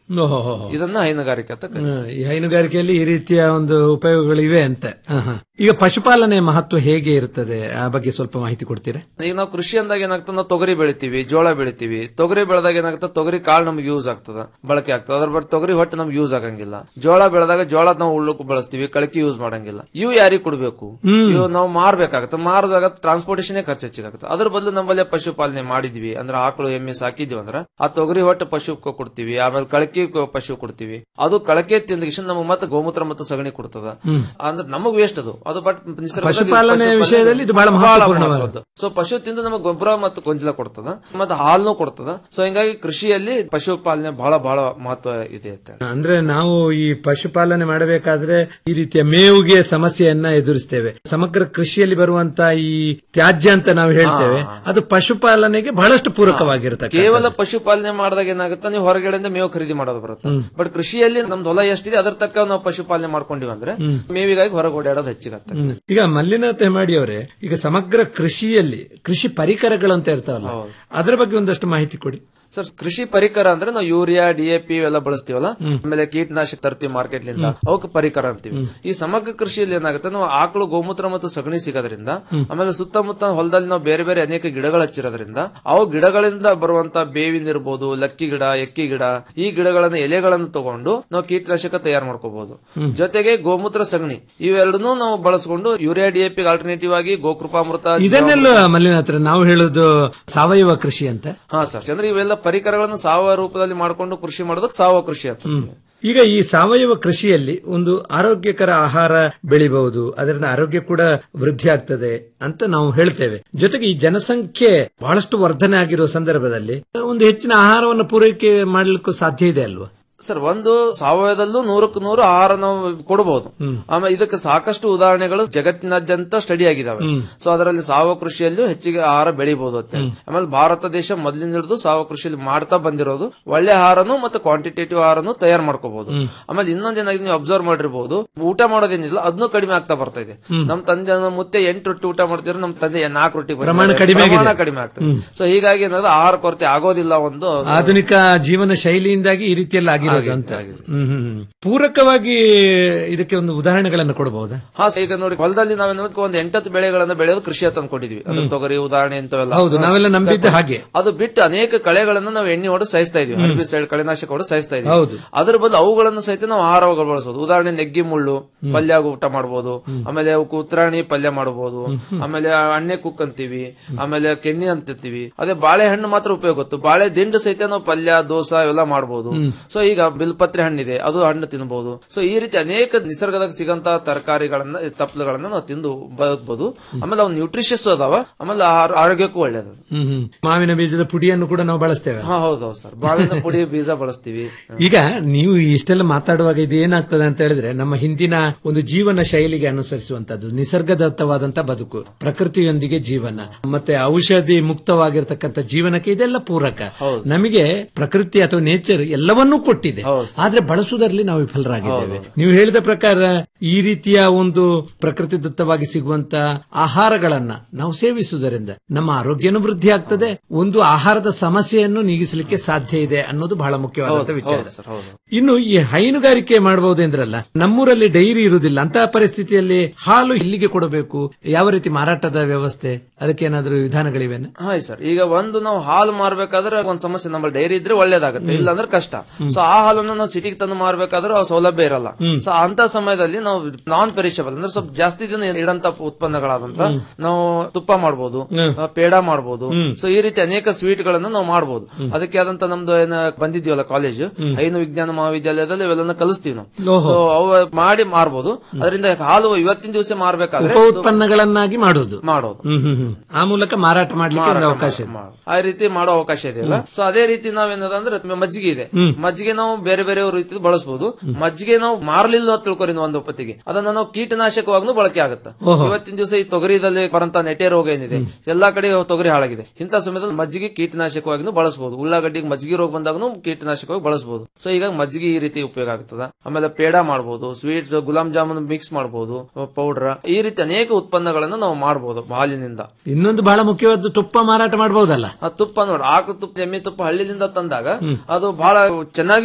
ಓಹೋ ಇದನ್ನ ಹೈನುಗಾರಿಕೆ ಅಂತ ಕರೀತಾರೆ. ಹ್ಮ್, ಈ ಹೈನುಗಾರಿಕೆಯಲ್ಲಿ ಈ ರೀತಿಯ ಒಂದು ಉಪಯೋಗಗಳಿವೆ ಅಂತ ಹ, ಹ. ಈಗ ಪಶುಪಾಲನೆ ಮಹತ್ವ ಹೇಗೆ ಇರುತ್ತದೆ ಆ ಬಗ್ಗೆ ಸ್ವಲ್ಪ ಮಾಹಿತಿ ಕೊಡ್ತೀರಾ ಈಗ ನಾವು ಕೃಷಿ ಅಂದಾಗ ಏನಾಗ್ತದೆ ನಾವು ತೊಗರಿ ಬೆಳಿತೀವಿ ಜೋಳ ಬೆಳಿತೀವಿ ತೊಗರಿ ಬೆಳೆದಾಗ ಏನಾಗ್ತದೆ ತೊಗರಿ ಕಾಳು ನಮ್ಗೆ ಯೂಸ್ ಆಗ್ತದ ಬಳಕೆ ಆಗ್ತದೆ ಅದ್ರ ಬಟ್ ತೊಗರಿ ಹೊಟ್ಟೆ ನಮ್ಗೆ ಯೂಸ್ ಆಗಂಗಿಲ್ಲ ಜೋಳ ಬೆಳೆದಾಗ ಜೋಳ ನಾವು ಉಳ್ಳಕ್ಕೂ ಬಳಸ್ತೀವಿ ಕಳಕಿ ಯೂಸ್ ಮಾಡಂಗಿಲ್ಲ ಇವು ಯಾರಿಗೆ ಕೊಡಬೇಕು ಹ್ಮ್. ಇವು ನಾವು ಮಾರ್ಬೇಕಾಗತ್ತೆ ಮಾರಿದಾಗ ಟ್ರಾನ್ಸ್ಪೋರ್ಟೇಷನ್ ಖರ್ಚು ಹೆಚ್ಚಿಗಾಗುತ್ತೆ ಅದ್ರ ಬದಲು ನಮ್ಮಲ್ಲೇ ಪಶುಪಾಲನೆ ಮಾಡಿದ್ವಿ ಅಂದ್ರೆ ಆಕಳು ಎಮ್ಮೆ ಸಾಕಿದ್ವಿ ಅಂದ್ರೆ ಆ ತೊಗರಿ ಹೊಟ್ಟೆ ಪಶು ಕೊ- ಕೊಡ್ತೀವಿ ಆಮೇಲೆ ಕಳಕಿ ಕೊ- ಪಶು ಕೊಡ್ತೀವಿ ಅದು ಕಳಕೆ ತಿಂದ ನಮಗೆ ಮತ್ತೆ ಗೋಮೂತ್ರ ಮತ್ತು ಸಗಣಿ ಕೊಡ್ತದ ಹ್ಮ್. ಅಂದ್ರೆ ನಮಗ್ ವೇಸ್ಟ್ ಅದು ಅದು ಬಟ್ ಪಶುಪಾಲನೆ ವಿಷಯದಲ್ಲಿ ಇದು ಬಹಳ ಮಹತ್ವಪೂರ್ಣವಾದದ್ದು. ಸೊ ಪಶು ತಿಂದು ನಮಗೆ ಗೊಬ್ಬರ ಮತ್ತು ಗೊಂಜಲ ಕೊಡ್ತದ ಮತ್ತೆ ಹಾಲ್ನು ಕೊಡ್ತದ ಸೊ ಹಿಂಗಾಗಿ ಕೃಷಿಯಲ್ಲಿ ಪಶುಪಾಲನೆ ಬಹಳ ಬಹಳ ಮಹತ್ವ ಇದೆ ಅಂತ ಅಂದ್ರೆ ನಾವು ಈ ಪಶುಪಾಲನೆ ಮಾಡಬೇಕಾದ್ರೆ ಈ ರೀತಿಯ ಮೇವುಗೆ ಸಮಸ್ಯೆಯನ್ನ ಎದುರಿಸ್ತೇವೆ ಸಮಗ್ರ ಕೃಷಿಯಲ್ಲಿ ಬರುವಂತ ಈ ತ್ಯಾಜ್ಯ ಅಂತ ನಾವು ಹೇಳ್ತೇವೆ ಅದು ಪಶುಪಾಲನೆಗೆ ಬಹಳಷ್ಟು ಪೂರಕವಾಗಿರುತ್ತೆ ಕೇವಲ ಪಶುಪಾಲನೆ ಮಾಡಿದಾಗ ಏನಾಗುತ್ತೆ ನೀವು ಹೊರಗಡೆಯಿಂದ ಮೇವು ಖರೀದಿ ಮಾಡೋದು ಬರುತ್ತೆ ಬಟ್ ಕೃಷಿಯಲ್ಲಿ ನಮ್ದು ಹೊಲ ಎಷ್ಟಿದೆ ಅದ್ರ ತಕ್ಕ ನಾವು ಪಶುಪಾಲನೆ ಮಾಡ್ಕೊಂಡಿವಿ ಅಂದ್ರೆ ಹ್ಮ್. ಮೇವಿಗಾಗಿ ಹೊರಗೆ ಓಡಾಡೋದು ಹೆಚ್ಚಿಗತ್ತೆ ಹ್ಮ್. ಈಗ ಮಲ್ಲಿನಾಥ್ ಹೆಮಾಡಿ ಅವರೇ ಈಗ ಸಮಗ್ರ ಕೃಷಿಯಲ್ಲಿ ಕೃಷಿ ಪರಿಕರಗಳು ಅಂತ ಇರ್ತಾವಲ್ಲ ಅದರ ಬಗ್ಗೆ ಒಂದಷ್ಟು ಮಾಹಿತಿ ಕೊಡಿ ಸರ್ ಕೃಷಿ ಪರಿಕರ ಅಂದ್ರೆ ನಾವು ಯೂರಿಯಾ ಡಿಎಪಿ ಇವೆಲ್ಲ ಬಳಸ್ತೀವಲ್ಲ ಆಮೇಲೆ ಕೀಟನಾಶಕ ತರ್ತೀವಿ ಮಾರ್ಕೆಟ್ ಲಿಂದ ಅವಕ್ಕೆ ಪರಿಕರ ಅಂತೀವಿ ಈ ಸಮಗ್ರ ಕೃಷಿಯಲ್ಲಿ ಏನಾಗುತ್ತೆ ನಾವು ಆಕಳು ಗೋಮೂತ್ರ ಮತ್ತು ಸಗಣಿ ಸಿಗೋದ್ರಿಂದ ಆಮೇಲೆ ಸುತ್ತಮುತ್ತ ಹೊಲದಲ್ಲಿ ನಾವು ಬೇರೆ ಬೇರೆ ಅನೇಕ ಗಿಡಗಳು ಹಚ್ಚಿರೋದ್ರಿಂದ ಅವು ಗಿಡಗಳಿಂದ ಬರುವಂತ ಬೇವಿನ ಇರ್ಬೋದು ಲಕ್ಕಿ ಗಿಡ ಎಕ್ಕಿ ಗಿಡ ಈ ಗಿಡಗಳನ್ನ ಎಲೆಗಳನ್ನು ತಗೊಂಡು ನಾವು ಕೀಟನಾಶಕ ತಯಾರು ಮಾಡ್ಕೋಬಹುದು ಹ್ಮ್. ಜೊತೆಗೆ ಗೋಮೂತ್ರ ಸಗಣಿ ಇವೆರಡನ್ನೂ ನಾವು ಬಳಸ್ಕೊಂಡು ಯೂರಿಯಾ ಡಿಎಪಿ ಆಲ್ಟರ್ನೇಟಿವ್ ಆಗಿ ಗೋಕೃಪಾಮೃತ ಇದನ್ನೆಲ್ಲ ಮಲ್ಲಿನಾಥ್ ನಾವು ಹೇಳೋದು ಸಾವಯವ ಕೃಷಿ ಅಂತ ಹಾ ಸರ್ ಚಂದ್ರ ಇವೆಲ್ಲ ಪರಿಕರಗಳನ್ನು ಸಾವಯವ ರೂಪದಲ್ಲಿ ಮಾಡ್ಕೊಂಡು ಕೃಷಿ ಮಾಡೋದಕ್ಕೆ ಸಾವಯವ ಕೃಷಿ ಅಂತ ಈಗ ಈ ಸಾವಯವ ಕೃಷಿಯಲ್ಲಿ ಒಂದು ಆರೋಗ್ಯಕರ ಆಹಾರ ಬೆಳಿಬಹುದು ಅದರಿಂದ ಆರೋಗ್ಯ ಕೂಡ ವೃದ್ಧಿ ಆಗ್ತದೆ ಅಂತ ನಾವು ಹೇಳ್ತೇವೆ ಜೊತೆಗೆ ಈ ಜನಸಂಖ್ಯೆ ಬಹಳಷ್ಟು ವರ್ಧನೆ ಆಗಿರುವ ಸಂದರ್ಭದಲ್ಲಿ ಒಂದು ಹೆಚ್ಚಿನ ಆಹಾರವನ್ನು ಪೂರೈಕೆ ಮಾಡಲಿಕ್ಕೂ ಸಾಧ್ಯ ಇದೆ ಅಲ್ವಾ ಸರ್ ಒಂದು ಸಾವಯವದಲ್ಲೂ ನೂರಕ್ಕೆ ನೂರು ಆಹಾರ ನಾವು ಕೊಡಬಹುದು ಆಮೇಲೆ ಇದಕ್ಕೆ ಸಾಕಷ್ಟು ಉದಾಹರಣೆಗಳು ಜಗತ್ತಿನಾದ್ಯಂತ ಸ್ಟಡಿ ಆಗಿದಾವೆ ಹ್ಮ್. ಸೊ ಅದರಲ್ಲಿ ಸಾವಯವ ಕೃಷಿಯಲ್ಲೂ ಹೆಚ್ಚಿಗೆ ಆಹಾರ ಬೆಳಿಬಹುದು ಅಂತ ಹೇಳಿ. ಆಮೇಲೆ ಭಾರತ ದೇಶ ಮೊದಲಿನ ಹಿಡಿದು ಸಾವಯವ ಕೃಷಿಯಲ್ಲಿ ಮಾಡ್ತಾ ಬಂದಿರೋದು ಒಳ್ಳೆ ಆಹಾರನು ಮತ್ತೆ ಕ್ವಾಂಟಿಟೇಟಿವ್ ಆಹಾರನು ತಯಾರು ಮಾಡ್ಕೋಬಹುದು ಹ್ಮ್. ಆಮೇಲೆ ಇನ್ನೊಂದೇನಾಗಿ ನೀವು ಅಬ್ಸರ್ವ್ ಮಾಡಿರ್ಬಹುದು ಊಟ ಮಾಡೋದೇನಿಲ್ಲ ಅದನ್ನು ಕಡಿಮೆ ಆಗ್ತಾ ಬರ್ತಾ ಇದೆ ಹ್ಮ್. ನಮ್ ತಂದೆ ನಮ್ಮ ಮುತ್ತೆ ಎಂಟು ರೊಟ್ಟಿ ಊಟ ಮಾಡ್ತಿದ್ರೆ ನಮ್ ತಂದೆ ನಾಲ್ಕು ರೊಟ್ಟಿ ಬಂದಿದೆ. ಪ್ರಮಾಣ ಕಡಿಮೆ ಆಗಿದೆ. ಪ್ರಮಾಣ ಕಡಿಮೆ ಆಗ್ತದೆ ಹ್ಮ್. ಸೊ ಹೀಗಾಗಿ ಏನಾದ್ರು ಆಹಾರ ಕೊರತೆ ಆಗೋದಿಲ್ಲ ಒಂದು ಆಧುನಿಕ ಜೀವನ ಶೈಲಿಯಿಂದಾಗಿ ಈ ರೀತಿಯಲ್ಲಿ ಆಗಿರೋದು ಅಂತ ಹ್ಮ್ ಹ್ಮ್ ಹ್ಮ್. ಪೂರಕವಾಗಿ ಇದಕ್ಕೆ ಒಂದು ಉದಾಹರಣೆಗಳನ್ನು ಕೊಡಬಹುದಾ ಹಾ ಸರ್, ಈಗ ನೋಡಿ ಹೊಲದಲ್ಲಿ ನಾವೇನು ಒಂದು ಎಂಟತ್ತು ಬೆಳೆಗಳನ್ನ ಬೆಳೆಯೋದು ಕೃಷಿ ಅಂತ ಅನ್ಕೊಂಡಿದ್ವಿ ಅದು ತೊಗರಿ ಉದಾಹರಣೆ ಇಂಥವೆಲ್ಲ ಹೌದು, ನಾವೆಲ್ಲ ನಂಬಿದ್ದು ಹಾಗೆ. ಅದು ಬಿಟ್ಟು ಅನೇಕ ಕಳೆಗಳನ್ನ ನಾವು ಎಣ್ಣೆ ಹೊಡೆದು ಸಾಯಿಸ್ತಾ ಇದೀವಿ ಹರ್ಬಿ ಸೈಡ್ ಕಳೆನಾಶಕ ಹೊಡೆದು ಸಾಯಿಸ್ತಾ ಇದೀವಿ ಹೌದು. ಅದ್ರ ಬದಲು ಅವುಗಳನ್ನು ಸಹಿತ ನಾವು ಆಹಾರಗಳು ಬಳಸೋದು ಉದಾಹರಣೆ ನೆಗ್ಗಿ ಮುಳ್ಳು ಪಲ್ಯ ಊಟ ಮಾಡಬಹುದು ಆಮೇಲೆ ಅವಕ್ಕೆ ಉತ್ತರಾಣಿ ಪಲ್ಯ ಮಾಡಬಹುದು ಆಮೇಲೆ ಅಣ್ಣೆ ಕುಕ್ ಅಂತೀವಿ ಆಮೇಲೆ ಕೆನ್ನಿ ಅಂತೀವಿ ಅದೇ ಬಾಳೆಹಣ್ಣು ಮಾತ್ರ ಉಪಯೋಗ ಗೊತ್ತು ಬಾಳೆ ದಿಂಡು ಸಹಿತ ನಾವು ಪಲ್ಯ ದೋಸೆ ಇವೆಲ್ಲ ಮಾಡಬಹುದು ಹ್ಮ್. ಸೊ ಈಗ ಬಿಲ್ಪತ್ರೆ ಹಣ್ಣಿದೆ ಅದು ಹಣ್ಣು ತಿನ್ನಬಹುದು ಸೊ ಈ ರೀತಿ ಅನೇಕ ನಿಸರ್ಗದಾಗ ಸಿಗಂತ ತರಕಾರಿಗಳನ್ನ ತಪ್ಪಲುಗಳನ್ನ ನಾವು ತಿಂದು ಬದುಕಬಹುದು ಆಮೇಲೆ ಅವು ನ್ಯೂಟ್ರಿಷಿಯಸ್ ಅದಾವ ಆಮೇಲೆ ಆಹಾರ- ಆರೋಗ್ಯಕ್ಕೂ ಒಳ್ಳೇದು ಹ್ಮ್ ಹ್ಮ್. ಮಾವಿನ ಬೀಜದ ಪುಡಿಯನ್ನು ಕೂಡ ನಾವು ಬಳಸ್ತೇವೆ ಹಾ ಹೌದೌದು ಸರ್ ಬಾವಿನ ಪುಡಿ ಬೀಜ ಬಳಸ್ತೀವಿ ಈಗ ನೀವು ಇಷ್ಟೆಲ್ಲ ಮಾತಾಡುವಾಗ ಇದು ಏನಾಗ್ತದೆ ಅಂತ ಹೇಳಿದ್ರೆ ನಮ್ಮ ಹಿಂದಿನ ಒಂದು ಜೀವನ ಶೈಲಿಗೆ ಅನುಸರಿಸುವಂತದ್ದು ನಿಸರ್ಗದತ್ತವಾದಂತ ಬದುಕು ಪ್ರಕೃತಿಯೊಂದಿಗೆ ಜೀವನ ಮತ್ತೆ ಔಷಧಿ ಮುಕ್ತವಾಗಿರ್ತಕ್ಕಂಥ ಜೀವನಕ್ಕೆ ಇದೆಲ್ಲ ಪೂರಕ ನಮಗೆ ಪ್ರಕೃತಿ ಅಥವಾ ನೇಚರ್ ಎಲ್ಲವನ್ನೂ ಕೊಟ್ಟಿದೆ ಆದ್ರೆ ಬಳಸುವುದರಲ್ಲಿ ನಾವು ವಿಫಲರಾಗಿದ್ದೇವೆ ನೀವು ಹೇಳಿದ ಪ್ರಕಾರ ಈ ರೀತಿಯ ಒಂದು ಪ್ರಕೃತಿ ದತ್ತವಾಗಿ ಸಿಗುವಂತ ಆಹಾರಗಳನ್ನ ನಾವು ಸೇವಿಸುವುದರಿಂದ ನಮ್ಮ ಆರೋಗ್ಯನೂ ವೃದ್ಧಿ ಆಗ್ತದೆ ಒಂದು ಆಹಾರದ ಸಮಸ್ಯೆಯನ್ನು ನೀಗಿಸಲಿಕ್ಕೆ ಸಾಧ್ಯ ಇದೆ ಅನ್ನೋದು ಬಹಳ ಮುಖ್ಯವಾದಂತ ಹೌದು, ವಿಚಾರ ಹೌದು ಸರ್, ಹೌದು. ಇನ್ನು ಈ ಹೈನುಗಾರಿಕೆ ಮಾಡಬಹುದು ಎಂದ್ರಲ್ಲ ನಮ್ಮೂರಲ್ಲಿ ಡೈರಿ ಇರುವುದಿಲ್ಲ ಅಂತಹ ಪರಿಸ್ಥಿತಿಯಲ್ಲಿ ಹಾಲು ಇಲ್ಲಿಗೆ ಕೊಡಬೇಕು ಯಾವ ರೀತಿ ಮಾರಾಟದ ವ್ಯವಸ್ಥೆ ಅದಕ್ಕೆ ಏನಾದರೂ ವಿಧಾನಗಳಿವೆನ ಹಾಯ್ ಸರ್ ಈಗ ಒಂದು ನಾವು ಹಾಲು ಮಾರ್ಬೇಕಾದ್ರೆ ಒಂದ್ ಸಮಸ್ಯೆ ನಮ್ಮಲ್ಲಿ ಡೈರಿ ಇದ್ರೆ ಒಳ್ಳೇದಾಗುತ್ತೆ ಇಲ್ಲ ಅಂದ್ರೆ ಕಷ್ಟ ಸೊ ಆ ಹಾಲನ್ನು ನಾವು ಸಿಟಿಗೆ ತಂದು ಮಾರ್ಬೇಕಾದ್ರೆ ಆ ಸೌಲಭ್ಯ ಇರಲ್ಲ ಸೊ ಅಂತ ಸಮಯದಲ್ಲಿ ನಾವು ನಾನ್ ಪೆರಿಷಬಲ್ ಅಂದ್ರೆ ಸ್ವಲ್ಪ ಜಾಸ್ತಿ ದಿನ ಇಡಂತ ಉತ್ಪನ್ನಗಳಾದಂತ ನಾವು ತುಪ್ಪ ಮಾಡಬಹುದು ಪೇಡ ಮಾಡಬಹುದು ಸೊ ಈ ರೀತಿ ಅನೇಕ ಸ್ವೀಟ್ ಗಳನ್ನ ನಾವು ಮಾಡಬಹುದು ಅದಕ್ಕೆ ಆದಂತ ನಮ್ದು ಏನ ಬಂದಿದ್ಯವಲ್ಲ ಕಾಲೇಜ್ ಹೈನು ವಿಜ್ಞಾನ ಮಹಾವಿದ್ಯಾಲಯದಲ್ಲಿ ಇವೆಲ್ಲ ಕಲಿಸ್ತೀವಿ ನಾವು ಓಹೋ. ಸೊ ಅವು ಮಾಡಿ ಮಾರ್ಬೋದು ಅದರಿಂದ ಹಾಲು ಇವತ್ತಿನ ದಿವಸ ಮಾರ್ಬೇಕಾದ್ರೆ ಉಪ ಉತ್ಪನ್ನಗಳನ್ನಾಗಿ ಮಾಡೋದು ಮಾಡೋದು ಹ್ಮ್ ಹ್ಮ್ ಹ್ಮ್. ಆ ಮೂಲಕ ಮಾರಾಟ ಮಾಡ್ಲಿಕ್ಕೆ ಒಂದು ಅವಕಾಶ ಇದೆ ಆ ರೀತಿ ಮಾಡೋ ಅವಕಾಶ ಇದೆಯಲ್ಲ ಸೊ ಅದೇ ರೀತಿ ನಾವೇನದಂದ್ರೆ ಮಜ್ಜಿಗೆ ಇದೆ ಹ್ಮ್. ಮಜ್ಜಿಗೆ ನಾವು ಬೇರೆ ಬೇರೆ ರೀತಿ ಬಳಸಬಹುದು ಮಜ್ಜಿಗೆ ನಾವು ಮಾರಲಿಲ್ಲ ಅಂತ ತಿಳ್ಕೊರಿ ಒಂದು ಹೊತ್ತಿಗೆ ಅದನ್ನ ನಾವು ಕೀಟನಾಶಕವಾಗೂ ಬಳಕೆ ಆಗುತ್ತೆ ಓಹೋ. ಇವತ್ತಿನ ದಿವಸ ಈ ತೊಗರಿದಲ್ಲಿ ಬರಂತ ನೆಟೆ ರೋಗ ಏನಿದೆ ಎಲ್ಲಾ ಕಡೆ ತೊಗರಿ ಹಾಳಾಗಿದೆ ಇಂಥ ಸಮಯದಲ್ಲಿ ಮಜ್ಜಿಗೆ ಕೀಟನಾಶಕವಾಗಿ ಬಳಸಬಹುದು ಉಳ್ಳಾಗಡ್ಡಿಗೆ ಮಜ್ಜಿಗೆ ರೋಗ ಬಂದಾಗೂ ಕೀಟನಾಶಕವಾಗಿ ಬಳಸಬಹುದು ಸೊ ಈಗ ಮಜ್ಜಿಗೆ ಈ ರೀತಿ ಉಪಯೋಗ ಆಗ್ತದ ಆಮೇಲೆ ಪೇಡ ಮಾಡಬಹುದು ಸ್ವೀಟ್ಸ್ ಗುಲಾಬ್ ಜಾಮೂನ್ ಮಿಕ್ಸ್ ಮಾಡಬಹುದು ಪೌಡರ್ ಈ ರೀತಿ ಅನೇಕ ಉತ್ಪನ್ನಗಳನ್ನು ನಾವು ಮಾಡಬಹುದು ಹಾಲಿನಿಂದ ಇನ್ನೊಂದು ಬಹಳ ಮುಖ್ಯವಾದ ತುಪ್ಪ ಮಾರಾಟ ಮಾಡಬಹುದಲ್ಲ ಆ ತುಪ್ಪ ನೋಡಿ ಆಕಳು ತುಪ್ಪ ಎಮ್ಮೆ ತುಪ್ಪ ಹಳ್ಳಿಲಿಂದ ತಂದಾಗ ಅದು ಬಹಳ ಚೆನ್ನಾಗಿ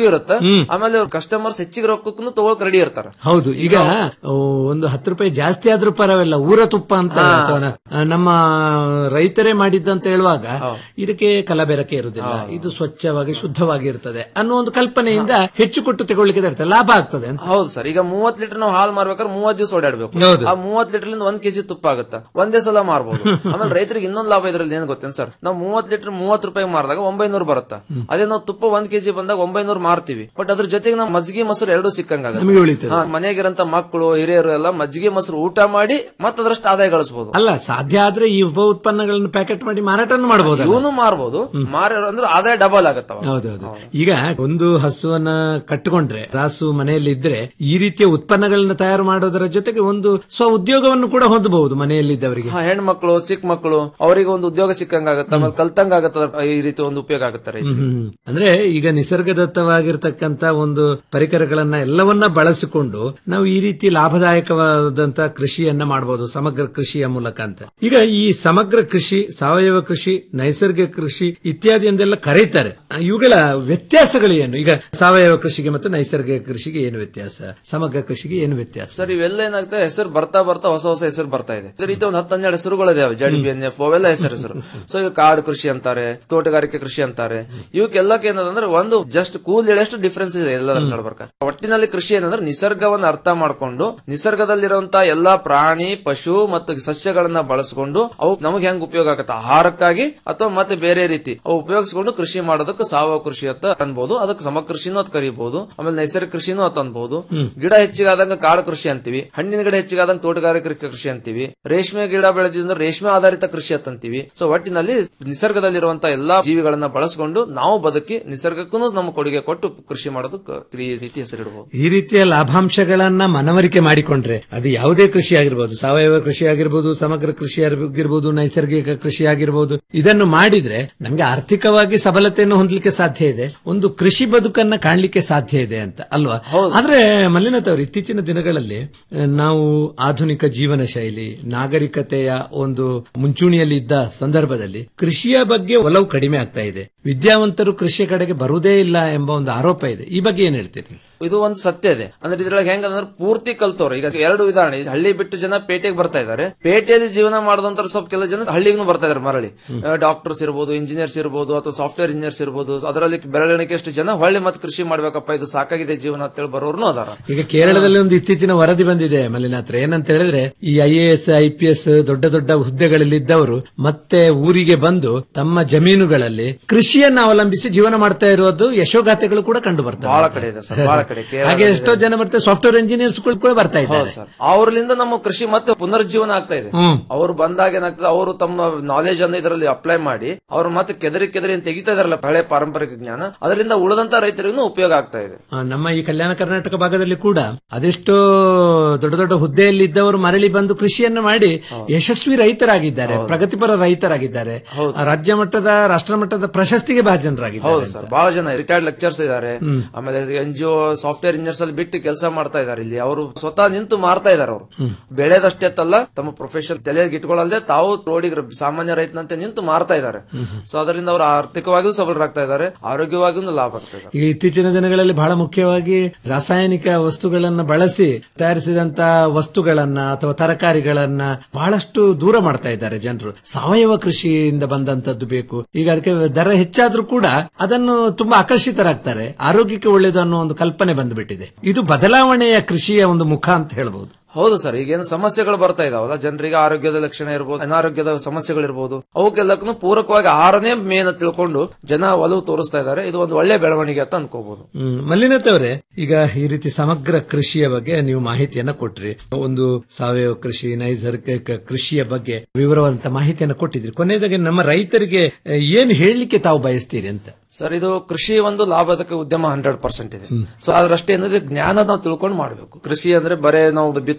ಇರುತ್ತೆ ಆಮೇಲೆ ಕಸ್ಟಮರ್ಸ್ ಹೆಚ್ಚಿಗೆ ರೊಕ್ಕಕ್ಕೂ ತಗೊಳಕ್ ರೆಡಿ ಇರ್ತಾರೆ ಹೌದು ಈಗ ಓ, ಒಂದು ಹತ್ತು ರೂಪಾಯಿ ಜಾಸ್ತಿ ಆದ್ರೂ ಪರವಾಗಿಲ್ಲ ಊರ ತುಪ್ಪ ಅಂತ ಹಾ. ಅಥವಾ ನ- ನಮ್ಮ ರೈತರೇ ಮಾಡಿದ್ದಂತ ಹೇಳುವಾಗ ಇದಕ್ಕೆ ಕಲಬೆರಕೆ ಇರುವುದಿಲ್ಲ ಇದು ಸ್ವಚ್ಛವಾಗಿ ಶುದ್ಧವಾಗಿ ಇರ್ತದೆ ಅನ್ನೋ ಒಂದು ಕಲ್ಪನೆಯಿಂದ ಹೆಚ್ಚು ಕೊಟ್ಟು ತಗೊಳ್ಳಿಕ್ಕೆ ಇರ್ತದೆ ಲಾಭ ಆಗ್ತದೆ ಅಂತ ಹೌದು ಸರ್ ಈಗ ಮೂವತ್ ಲೀಟರ್ ನಾವು ಹಾಲ್ ಮಾರ್ಬೇಕಾದ್ರೆ ಮೂವತ್ ದಿವಸ ಓಡಾಡ್ಬೇಕು ಹೌದು. ಆ ಮೂವತ್ ಲೀಟರ್ ಒಂದ್ ಕೆಜಿ ತುಪ್ಪ ಆಗುತ್ತೆ ಒಂದೇ ಸಲ ಮಾರ್ಬೋದು ಆಮೇಲೆ ರೈತರಿಗೆ ಇನ್ನೊಂದು ಲಾಭ ಇದ್ರಲ್ಲಿ ಏನ್ ಗೊತ್ತೇನು ಸರ್ ನಾವು ಮೂವತ್ ಲೀಟರ್ ಮೂವತ್ ರೂಪಾಯಿ ಮಾರಿದಾಗ ಒಂಬೈನೂರು ಬರುತ್ತೆ ಅದೇ ನಾವು ತುಪ್ಪ ಒಂದ್ ಕೆಜಿ ಬಂದಾಗ ಒಂಬೈನೂರು ಮಾರ್ತೀವಿ ಬಟ್ ಅದ್ರ ಜೊತೆಗೆ ನಾವು ಮಜ್ಜಿಗೆ ಮೊಸರು ಎರಡು ನಮಗೆ ಉಳಿತದೆ. ಸಿಕ್ಕಂಗ ಮನೆಗಿರಂತ ಮಕ್ಕಳು ಹಿರಿಯರು ಎಲ್ಲ ಮಜ್ಜಿಗೆ ಮೊಸರು ಊಟ ಮಾಡಿ ಮತ್ತದ್ರಷ್ಟು ಆದಾಯ ಗಳಿಸಬಹುದು ಅಲ್ಲ ಸಾಧ್ಯ ಆದ್ರೆ ಈ ಉಪ ಉತ್ಪನ್ನಗಳನ್ನು ಪ್ಯಾಕೆಟ್ ಮಾಡಿ ಮಾರಾಟವನ್ನು ಮಾಡಬಹುದು ಇವನು ಮಾರ್ಬೋದು ಮಾರ ಅಂದ್ರೆ ಆದಾಯ ಡಬಲ್ ಆಗತ್ತವ ಹೌದೌದು ಈಗ ಒಂದು ಹಸುವನ್ನ ಕಟ್ಟಿಕೊಂಡ್ರೆ ರಾಸು ಮನೆಯಲ್ಲಿ ಇದ್ರೆ ಈ ರೀತಿಯ ಉತ್ಪನ್ನಗಳನ್ನ ತಯಾರು ಮಾಡೋದರ ಜೊತೆಗೆ ಒಂದು ಸ್ವ ಉದ್ಯೋಗವನ್ನು ಕೂಡ ಹೊಂದಬಹುದು ಮನೆಯಲ್ಲಿದ್ದವರಿಗೆ ಹಾ, ಹೆಣ್ಮಕ್ಳು ಚಿಕ್ಕ ಮಕ್ಕಳು ಅವರಿಗೆ ಒಂದು ಉದ್ಯೋಗ ಸಿಕ್ಕಂಗ ಆಗತ್ತ ಆಮೇಲೆ ಕಲ್ತಂಗ ಆಗತ್ತ ಈ ರೀತಿ ಒಂದು ಉಪಯೋಗ ಆಗುತ್ತೆ ರೈತರಿಗೆ ಹ್ಮ್. ಅಂದ್ರೆ ಈಗ ನಿಸರ್ಗದತ್ತವಾಗಿರ್ತಕ್ಕಂತ ಒಂದು ಪರಿಕರಗಳನ್ನ ಎಲ್ಲವನ್ನ ಬಳಸಿಕೊಂಡು ನಾವು ಈ ರೀತಿ ಲಾಭದಾಯಕವಾದಂತ ಕೃಷಿಯನ್ನ ಮಾಡಬಹುದು ಸಮಗ್ರ ಕೃಷಿಯ ಮೂಲಕ ಅಂತ ಈಗ ಈ ಸಮಗ್ರ ಕೃಷಿ ಸಾವಯವ ಕೃಷಿ ನೈಸರ್ಗಿಕ ಕೃಷಿ ಇತ್ಯಾದಿ ಎಂದೆಲ್ಲ ಕರೀತಾರೆ ಇವುಗಳ ವ್ಯತ್ಯಾಸಗಳು ಏನು ಈಗ ಸಾವಯವ ಕೃಷಿಗೆ ಮತ್ತು ನೈಸರ್ಗಿಕ ಕೃಷಿಗೆ ಏನು ವ್ಯತ್ಯಾಸ ಸಮಗ್ರ ಕೃಷಿಗೆ ಏನು ವ್ಯತ್ಯಾಸ ಸರ್ ಇವೆಲ್ಲ ಏನಾಗ್ತದೆ ಹೆಸರು ಬರ್ತಾ ಬರ್ತಾ ಹೊಸ ಹೊಸ ಹೆಸರು ಬರ್ತಾ ಇದೆ ಇದೇ ರೀತಿ ಒಂದು ಹತ್ತು ಹನ್ನೆರಡು ಹೆಸರುಗಳಿದಾವೆ ಜಡಿ ಬಿ ಎನ್ ಎಫ್ ಅವೆಲ್ಲ ಹೆಸರು ಹೆಸರು ಸೊ ಇವು ಕಾಡು ಕೃಷಿ ಅಂತಾರೆ ತೋಟಗಾರಿಕೆ ಕೃಷಿ ಅಂತಾರೆ ಇವಕ್ಕೆಲ್ಲಕ್ಕೆ ಏನಂದ್ರೆ ಒಂದು ಜಸ್ಟ್ ಕೂಲ್ ಹೇಳಷ್ಟು ಡಿಫ್ರೆನ್ಸ್ ಇದೆ ಎಲ್ಲದರ ನಡ್ಬರ್ಕ ಒಟ್ಟಿನಲ್ಲಿ ಕೃಷಿ ಏನಂದ್ರೆ ನಿಸರ್ಗವನ್ನ ಅರ್ಥ ಮಾಡ್ಕೊಂಡು ನಿಸರ್ಗದಲ್ಲಿರುವಂತ ಎಲ್ಲಾ ಪ್ರಾಣಿ ಪಶು ಮತ್ತು ಸಸ್ಯಗಳನ್ನ ಬಳಸ್ಕೊಂಡು ಅವು ನಮಗೆ ಹೆಂಗ್ ಉಪಯೋಗ ಆಗತ್ತೆ ಆಹಾರಕ್ಕಾಗಿ ಅಥವಾ ಮತ್ತೆ ಬೇರೆ ರೀತಿ ಅವು ಉಪಯೋಗಿಸ್ಕೊಂಡು ಕೃಷಿ ಮಾಡೋದಕ್ಕೆ ಸಾವಯವ ಕೃಷಿ ಅಂತ ಅನ್ಬಹುದು ಅದಕ್ಕೆ ಸಮ ಕೃಷಿನೂ ಅಂತ ಕರಿಬಹುದು ಆಮೇಲೆ ನೈಸರ್ಗಿಕ ಕೃಷಿನೂ ಅಂತ ಅನ್ಬಹುದು ಗಿಡ ಹೆಚ್ಚಿಗಾದಂಗ ಕಾಡು ಕೃಷಿ ಅಂತೀವಿ ಹಣ್ಣಿನ ಗಿಡ ಹೆಚ್ಚಿಗಾದಂಗ ತೋಟಗಾರಿಕೆ ಕೃಷಿ ಅಂತೀವಿ ರೇಷ್ಮೆ ಗಿಡ ಬೆಳೆದಿದ್ರೆ ರೇಷ್ಮೆ ಆಧಾರಿತ ಕೃಷಿ ಅಂತ ಅಂತೀವಿ ಸೊ ಒಟ್ಟಿನಲ್ಲಿ ನಿಸರ್ಗದಲ್ಲಿರುವಂತಹ ಎಲ್ಲಾ ಜೀವಿಗಳನ್ನ ಬಳಸ್ಕೊಂಡು ನಾವು ಬದುಕಿ ನಿಸರ್ಗಕ್ಕೂ ನಮ್ಮ ಕೊಡುಗೆ ಕೊಟ್ಟು ಕೃಷಿ ಮಾಡೋದಕ್ಕೆ ಈ ರೀತಿ ಹೆಸರಿಡಬಹುದು ಈ ರೀತಿಯ ಲಾಭಾಂಶಗಳನ್ನ ಮನವರಿಕೆ ಮಾಡಿಕೊಂಡ್ರೆ ಅದು ಯಾವುದೇ ಕೃಷಿ ಆಗಿರ್ಬೋದು ಸಾವಯವ ಕೃಷಿ ಆಗಿರ್ಬೋದು ಸಮಗ್ರ ಕೃಷಿ ಆಗಿರ್ಬೋದು ನೈಸರ್ಗಿಕ ಕೃಷಿ ಆಗಿರ್ಬೋದು ಇದನ್ನು ಮಾಡಿದ್ರೆ ನಮ್ಗೆ ಆರ್ಥಿಕವಾಗಿ ಸಬಲತೆಯನ್ನು ಹೊಂದಲಿಕ್ಕೆ ಸಾಧ್ಯ ಇದೆ ಒಂದು ಕೃಷಿ ಬದುಕನ್ನ ಕಾಣ್ಲಿಕ್ಕೆ ಸಾಧ್ಯ ಇದೆ ಅಂತ ಅಲ್ವಾ ಆದ್ರೆ ಮಲ್ಲಿನಾಥ್ ಅವರು ಇತ್ತೀಚಿನ ದಿನಗಳಲ್ಲಿ ಆ, ನಾವು ಆಧುನಿಕ ಜೀವನ ಶೈಲಿ ನಾಗರಿಕತೆಯ ಒಂದು ಮುಂಚೂಣಿಯಲ್ಲಿ ಇದ್ದ ಸಂದರ್ಭದಲ್ಲಿ ಕೃಷಿಯ ಬಗ್ಗೆ ಒಲವು ಕಡಿಮೆ ಆಗ್ತಾ ಇದೆ ವಿದ್ಯಾವಂತರು ಕೃಷಿಯ ಕಡೆಗೆ ಬರುವುದೇ ಇಲ್ಲ ಎಂಬ ಒಂದು ಆರೋಪ ಇದೆ ಈ ಬಗ್ಗೆ ಏನ್ ಹೇಳ್ತೀರಿ ಇದು ಒಂದು ಸತ್ಯ ಇದೆ ಅಂದ್ರೆ ಇದ್ರೊಳಗೆ ಹೆಂಗಂದ್ರೆ ಪೂರ್ತಿ ಕಲ್ತವ್ರು ಈಗ ಎರಡು ಉದಾಹರಣೆ ಈಗ ಹಳ್ಳಿ ಬಿಟ್ಟು ಜನ ಪೇಟೆಗೆ ಬರ್ತಾ ಇದ್ದಾರೆ ಪೇಟೆಯಲ್ಲಿ ಜೀವನ ಮಾಡಿದಂತ ಸ್ವಲ್ಪ ಕೆಲ ಜನ ಹಳ್ಳಿಗೂ ಬರ್ತಾ ಇದಾರೆ ಮರಳಿ ಡಾಕ್ಟರ್ಸ್ ಇರ್ಬೋದು ಇಂಜಿನಿಯರ್ಸ್ ಇರ್ಬೋದು ಅಥವಾ ಸಾಫ್ಟ್ವೇರ್ ಇಂಜಿನಿಯರ್ಸ್ ಇರ್ಬೋದು ಅದರಲ್ಲಿ ಬೆರಳಿಕೆ ಎಷ್ಟು ಜನ ಹೊಳ್ಳಿ ಮತ್ತೆ ಕೃಷಿ ಮಾಡ್ಬೇಕಪ್ಪ ಇದು ಸಾಕಾಗಿದೆ ಜೀವನ ಅಂತೇಳಿ ಬರೋರ್ನು ಅದಾರ ಈಗ ಕೇರಳದಲ್ಲಿ ಒಂದು ಇತ್ತೀಚಿನ ವರದಿ ಬಂದಿದೆ ಮಲ್ಲಿನಾಥ್ರ ಏನಂತ ಹೇಳಿದ್ರೆ ಈ I A S I P S ದೊಡ್ಡ ದೊಡ್ಡ ಹುದ್ದೆಗಳಲ್ಲಿ ಇದ್ದವರು ಮತ್ತೆ ಊರಿಗೆ ಬಂದು ತಮ್ಮ ಜಮೀನುಗಳಲ್ಲಿ ಕೃಷಿಯನ್ನ ಅವಲಂಬಿಸಿ ಜೀವನ ಮಾಡ್ತಾ ಇರೋದು ಯಶೋಗಾಥೆಗಳು ಕೂಡ ಕಂಡು ಬರ್ತವೆ ಬಹಳ ಕಡೆ ಇದೆ ಸರ್ ಬಹಳ ಕಡೆ ಕೇರಳದಲ್ಲಿ ಹಾಗೆ ಎಷ್ಟೋ ಜನ ಬರ್ತಾರೆ ಸಾಫ್ಟ್ವೇರ್ ಇಂಜಿನಿಯರ್ಸ್ ಕೂಡ ಬರ್ತಾ ಹೌದು ಇದ್ದಾರೆ ಸರ್ ಅವ್ರಲಿಂದ ನಮ್ಮ ಕೃಷಿ ಮತ್ತೆ ಪುನರ್ಜೀವನ ಆಗ್ತಾ ಇದೆ ಹ್ಮ್. ಅವ್ರು ಬಂದಾಗ ಏನಾಗ್ತದೆ ಅವರು ತಮ್ಮ ನಾಲೆಜ್ ಅನ್ನ ಇದರಲ್ಲಿ ಅಪ್ಲೈ ಮಾಡಿ ಅವ್ರು ಮತ್ತೆ ಕೆದರಿ ಕೆದರಿ ಅಂತ ತೆಗಿತಾ ಇದಾರಲ್ಲ ಹಳೆ ಪಾರಂಪರಿಕ ಜ್ಞಾನ ಅದರಿಂದ ಉಳಿದಂತ ರೈತರಿಗೂ ಉಪಯೋಗ ಆಗ್ತಾ ಇದೆ ಆ, ನಮ್ಮ ಈ ಕಲ್ಯಾಣ ಕರ್ನಾಟಕ ಭಾಗದಲ್ಲಿ ಕೂಡ ಅದೆಷ್ಟೋ ದೊಡ್ಡ ದೊಡ್ಡ ಹುದ್ದೆಯಲ್ಲಿ ಇದ್ದವರು ಮರಳಿ ಬಂದು ಕೃಷಿಯನ್ನು ಮಾಡಿ ಯಶಸ್ವಿ ರೈತರಾಗಿದ್ದಾರೆ ಪ್ರಗತಿಪರ ರೈತರಾಗಿದ್ದಾರೆ ಆ, ರಾಜ್ಯ ಮಟ್ಟದ ರಾಷ್ಟ್ರ ಮಟ್ಟದ ಪ್ರಶಸ್ತಿಗೆ ಭಾಜನರಾಗಿದ್ದಾರೆ ಹೌದು ಸರ್ ಬಹಳ ಜನ ರಿಟೈರ್ಡ್ ಲೆಕ್ಚರ್ಸ್ ಇದ್ದಾರೆ ಆಮೇಲೆ ಎನ್ ಜಿ ಸಾಫ್ಟ್ವೇರ್ ಇಂಜಿನಿಯರ್ಸ್ ಅಲ್ಲಿ ಬಿಟ್ಟು ಕೆಲಸ ಮಾಡ್ತಾ ಇದ್ದಾರೆ ಇಲ್ಲಿ ಅವರು ಸ್ವತಃ ನಿಂತು ಮಾರ್ತಾ ಇದ್ದಾರೆ ಅವರು ಬೆಳೆದಷ್ಟೇ ತಲ್ಲ ತಮ್ಮ ಪ್ರೊಫೆಷನ್ ತಲೆಗೆ ಇಟ್ಕೊಳ್ಳಲ್ದೆ ತಾವು ರೋಡಿಗೆ ಸಾಮಾನ್ಯ ರೈತನಂತೆ ನಿಂತು ಮಾರ್ತಾ ಇದ್ದಾರೆ ಸೊ ಅದರಿಂದ ಅವರು ಆರ್ಥಿಕವಾಗಿಯೂ ಸಬಲರಾಗ್ತಾ ಇದ್ದಾರೆ ಆರೋಗ್ಯವಾಗಿಯೂ ಲಾಭ ಆಗ್ತಾ ಇದೆ ಈಗ ಇತ್ತೀಚಿನ ದಿನಗಳಲ್ಲಿ ಬಹಳ ಮುಖ್ಯವಾಗಿ ರಾಸಾಯನಿಕ ವಸ್ತುಗಳನ್ನ ಬಳಸಿ ತಯಾರಿಸಿದಂತ ವಸ್ತುಗಳನ್ನ ಅಥವಾ ತರಕಾರಿಗಳನ್ನ ಬಹಳಷ್ಟು ದೂರ ಮಾಡ್ತಾ ಇದ್ದಾರೆ ಜನರು ಸಾವಯವ ಕೃಷಿಯಿಂದ ಬಂದಂತದ್ದು ಬೇಕು ಈಗ ಅದಕ್ಕೆ ದರ ಹೆಚ್ಚಾದ್ರೂ ಕೂಡ ಅದನ್ನು ತುಂಬಾ ಆಕರ್ಷಿತರಾಗ್ತಾರೆ ಆರೋಗ್ಯಕ್ಕೆ ಒಳ್ಳೆಯದು ಅನ್ನೋ ಒಂದು ಕಲ್ಪನೆ ಬಂದ್ಬಿಟ್ಟಿದೆ ಇದು ಬದಲಾವಣೆಯ ಕೃಷಿಯ ಒಂದು ಮುಖ ಅಂತ ಹೇಳ್ಬೋದು ಹೌದು ಸರ್ ಈಗೇನು ಸಮಸ್ಯೆಗಳು ಬರ್ತಾ ಇದಾವಲ್ಲ ಜನರಿಗೆ ಆರೋಗ್ಯದ ಲಕ್ಷಣ ಇರ್ಬೋದು ಅನಾರೋಗ್ಯದ ಸಮಸ್ಯೆಗಳಿರ್ಬೋದು ಅವಕ್ಕೆಲ್ಲಕ್ಕೂ ಪೂರಕವಾಗಿ ಆಹಾರನೇ ಮೇನ್ ಅಂತ ತಿಳ್ಕೊಂಡು ಜನ ಒಲವು ತೋರಿಸ್ತಾ ಇದ್ದಾರೆ ಇದು ಒಂದು ಒಳ್ಳೆ ಬೆಳವಣಿಗೆ ಅಂತ ಅನ್ಕೋಬಹುದು ಹ್ಮ್ ಮಲ್ಲಿನಾಥ್ ಅವರೇ ಈಗ ಈ ರೀತಿ ಸಮಗ್ರ ಕೃಷಿಯ ಬಗ್ಗೆ ನೀವು ಮಾಹಿತಿಯನ್ನ ಕೊಟ್ರಿ ಒಂದು ಸಾವಯವ ಕೃಷಿ ನೈಸರ್ಗಿಕ ಕೃಷಿಯ ಬಗ್ಗೆ ವಿವರವಾದಂತ ಮಾಹಿತಿಯನ್ನ ಕೊಟ್ಟಿದ್ರಿ ಕೊನೆಯದಾಗಿ ನಮ್ಮ ರೈತರಿಗೆ ಆ, ಏನ್ ಹೇಳಲಿಕ್ಕೆ ತಾವು ಬಯಸ್ತೀರಿ ಅಂತ ಸರ್ ಇದು ಕೃಷಿ ಒಂದು ಲಾಭದಾಯಕ ಉದ್ಯಮ ಹಂಡ್ರೆಡ್ ಪರ್ಸೆಂಟ್ ಇದೆ ಸೊ ಅದ್ರಷ್ಟೇ ಏನಂದ್ರೆ ಜ್ಞಾನ ನಾವು ತಿಳ್ಕೊಂಡು ಮಾಡಬೇಕು ಕೃಷಿ ಅಂದ್ರೆ ಬರೇ ನಾವು ಬಿತ್ತನೆ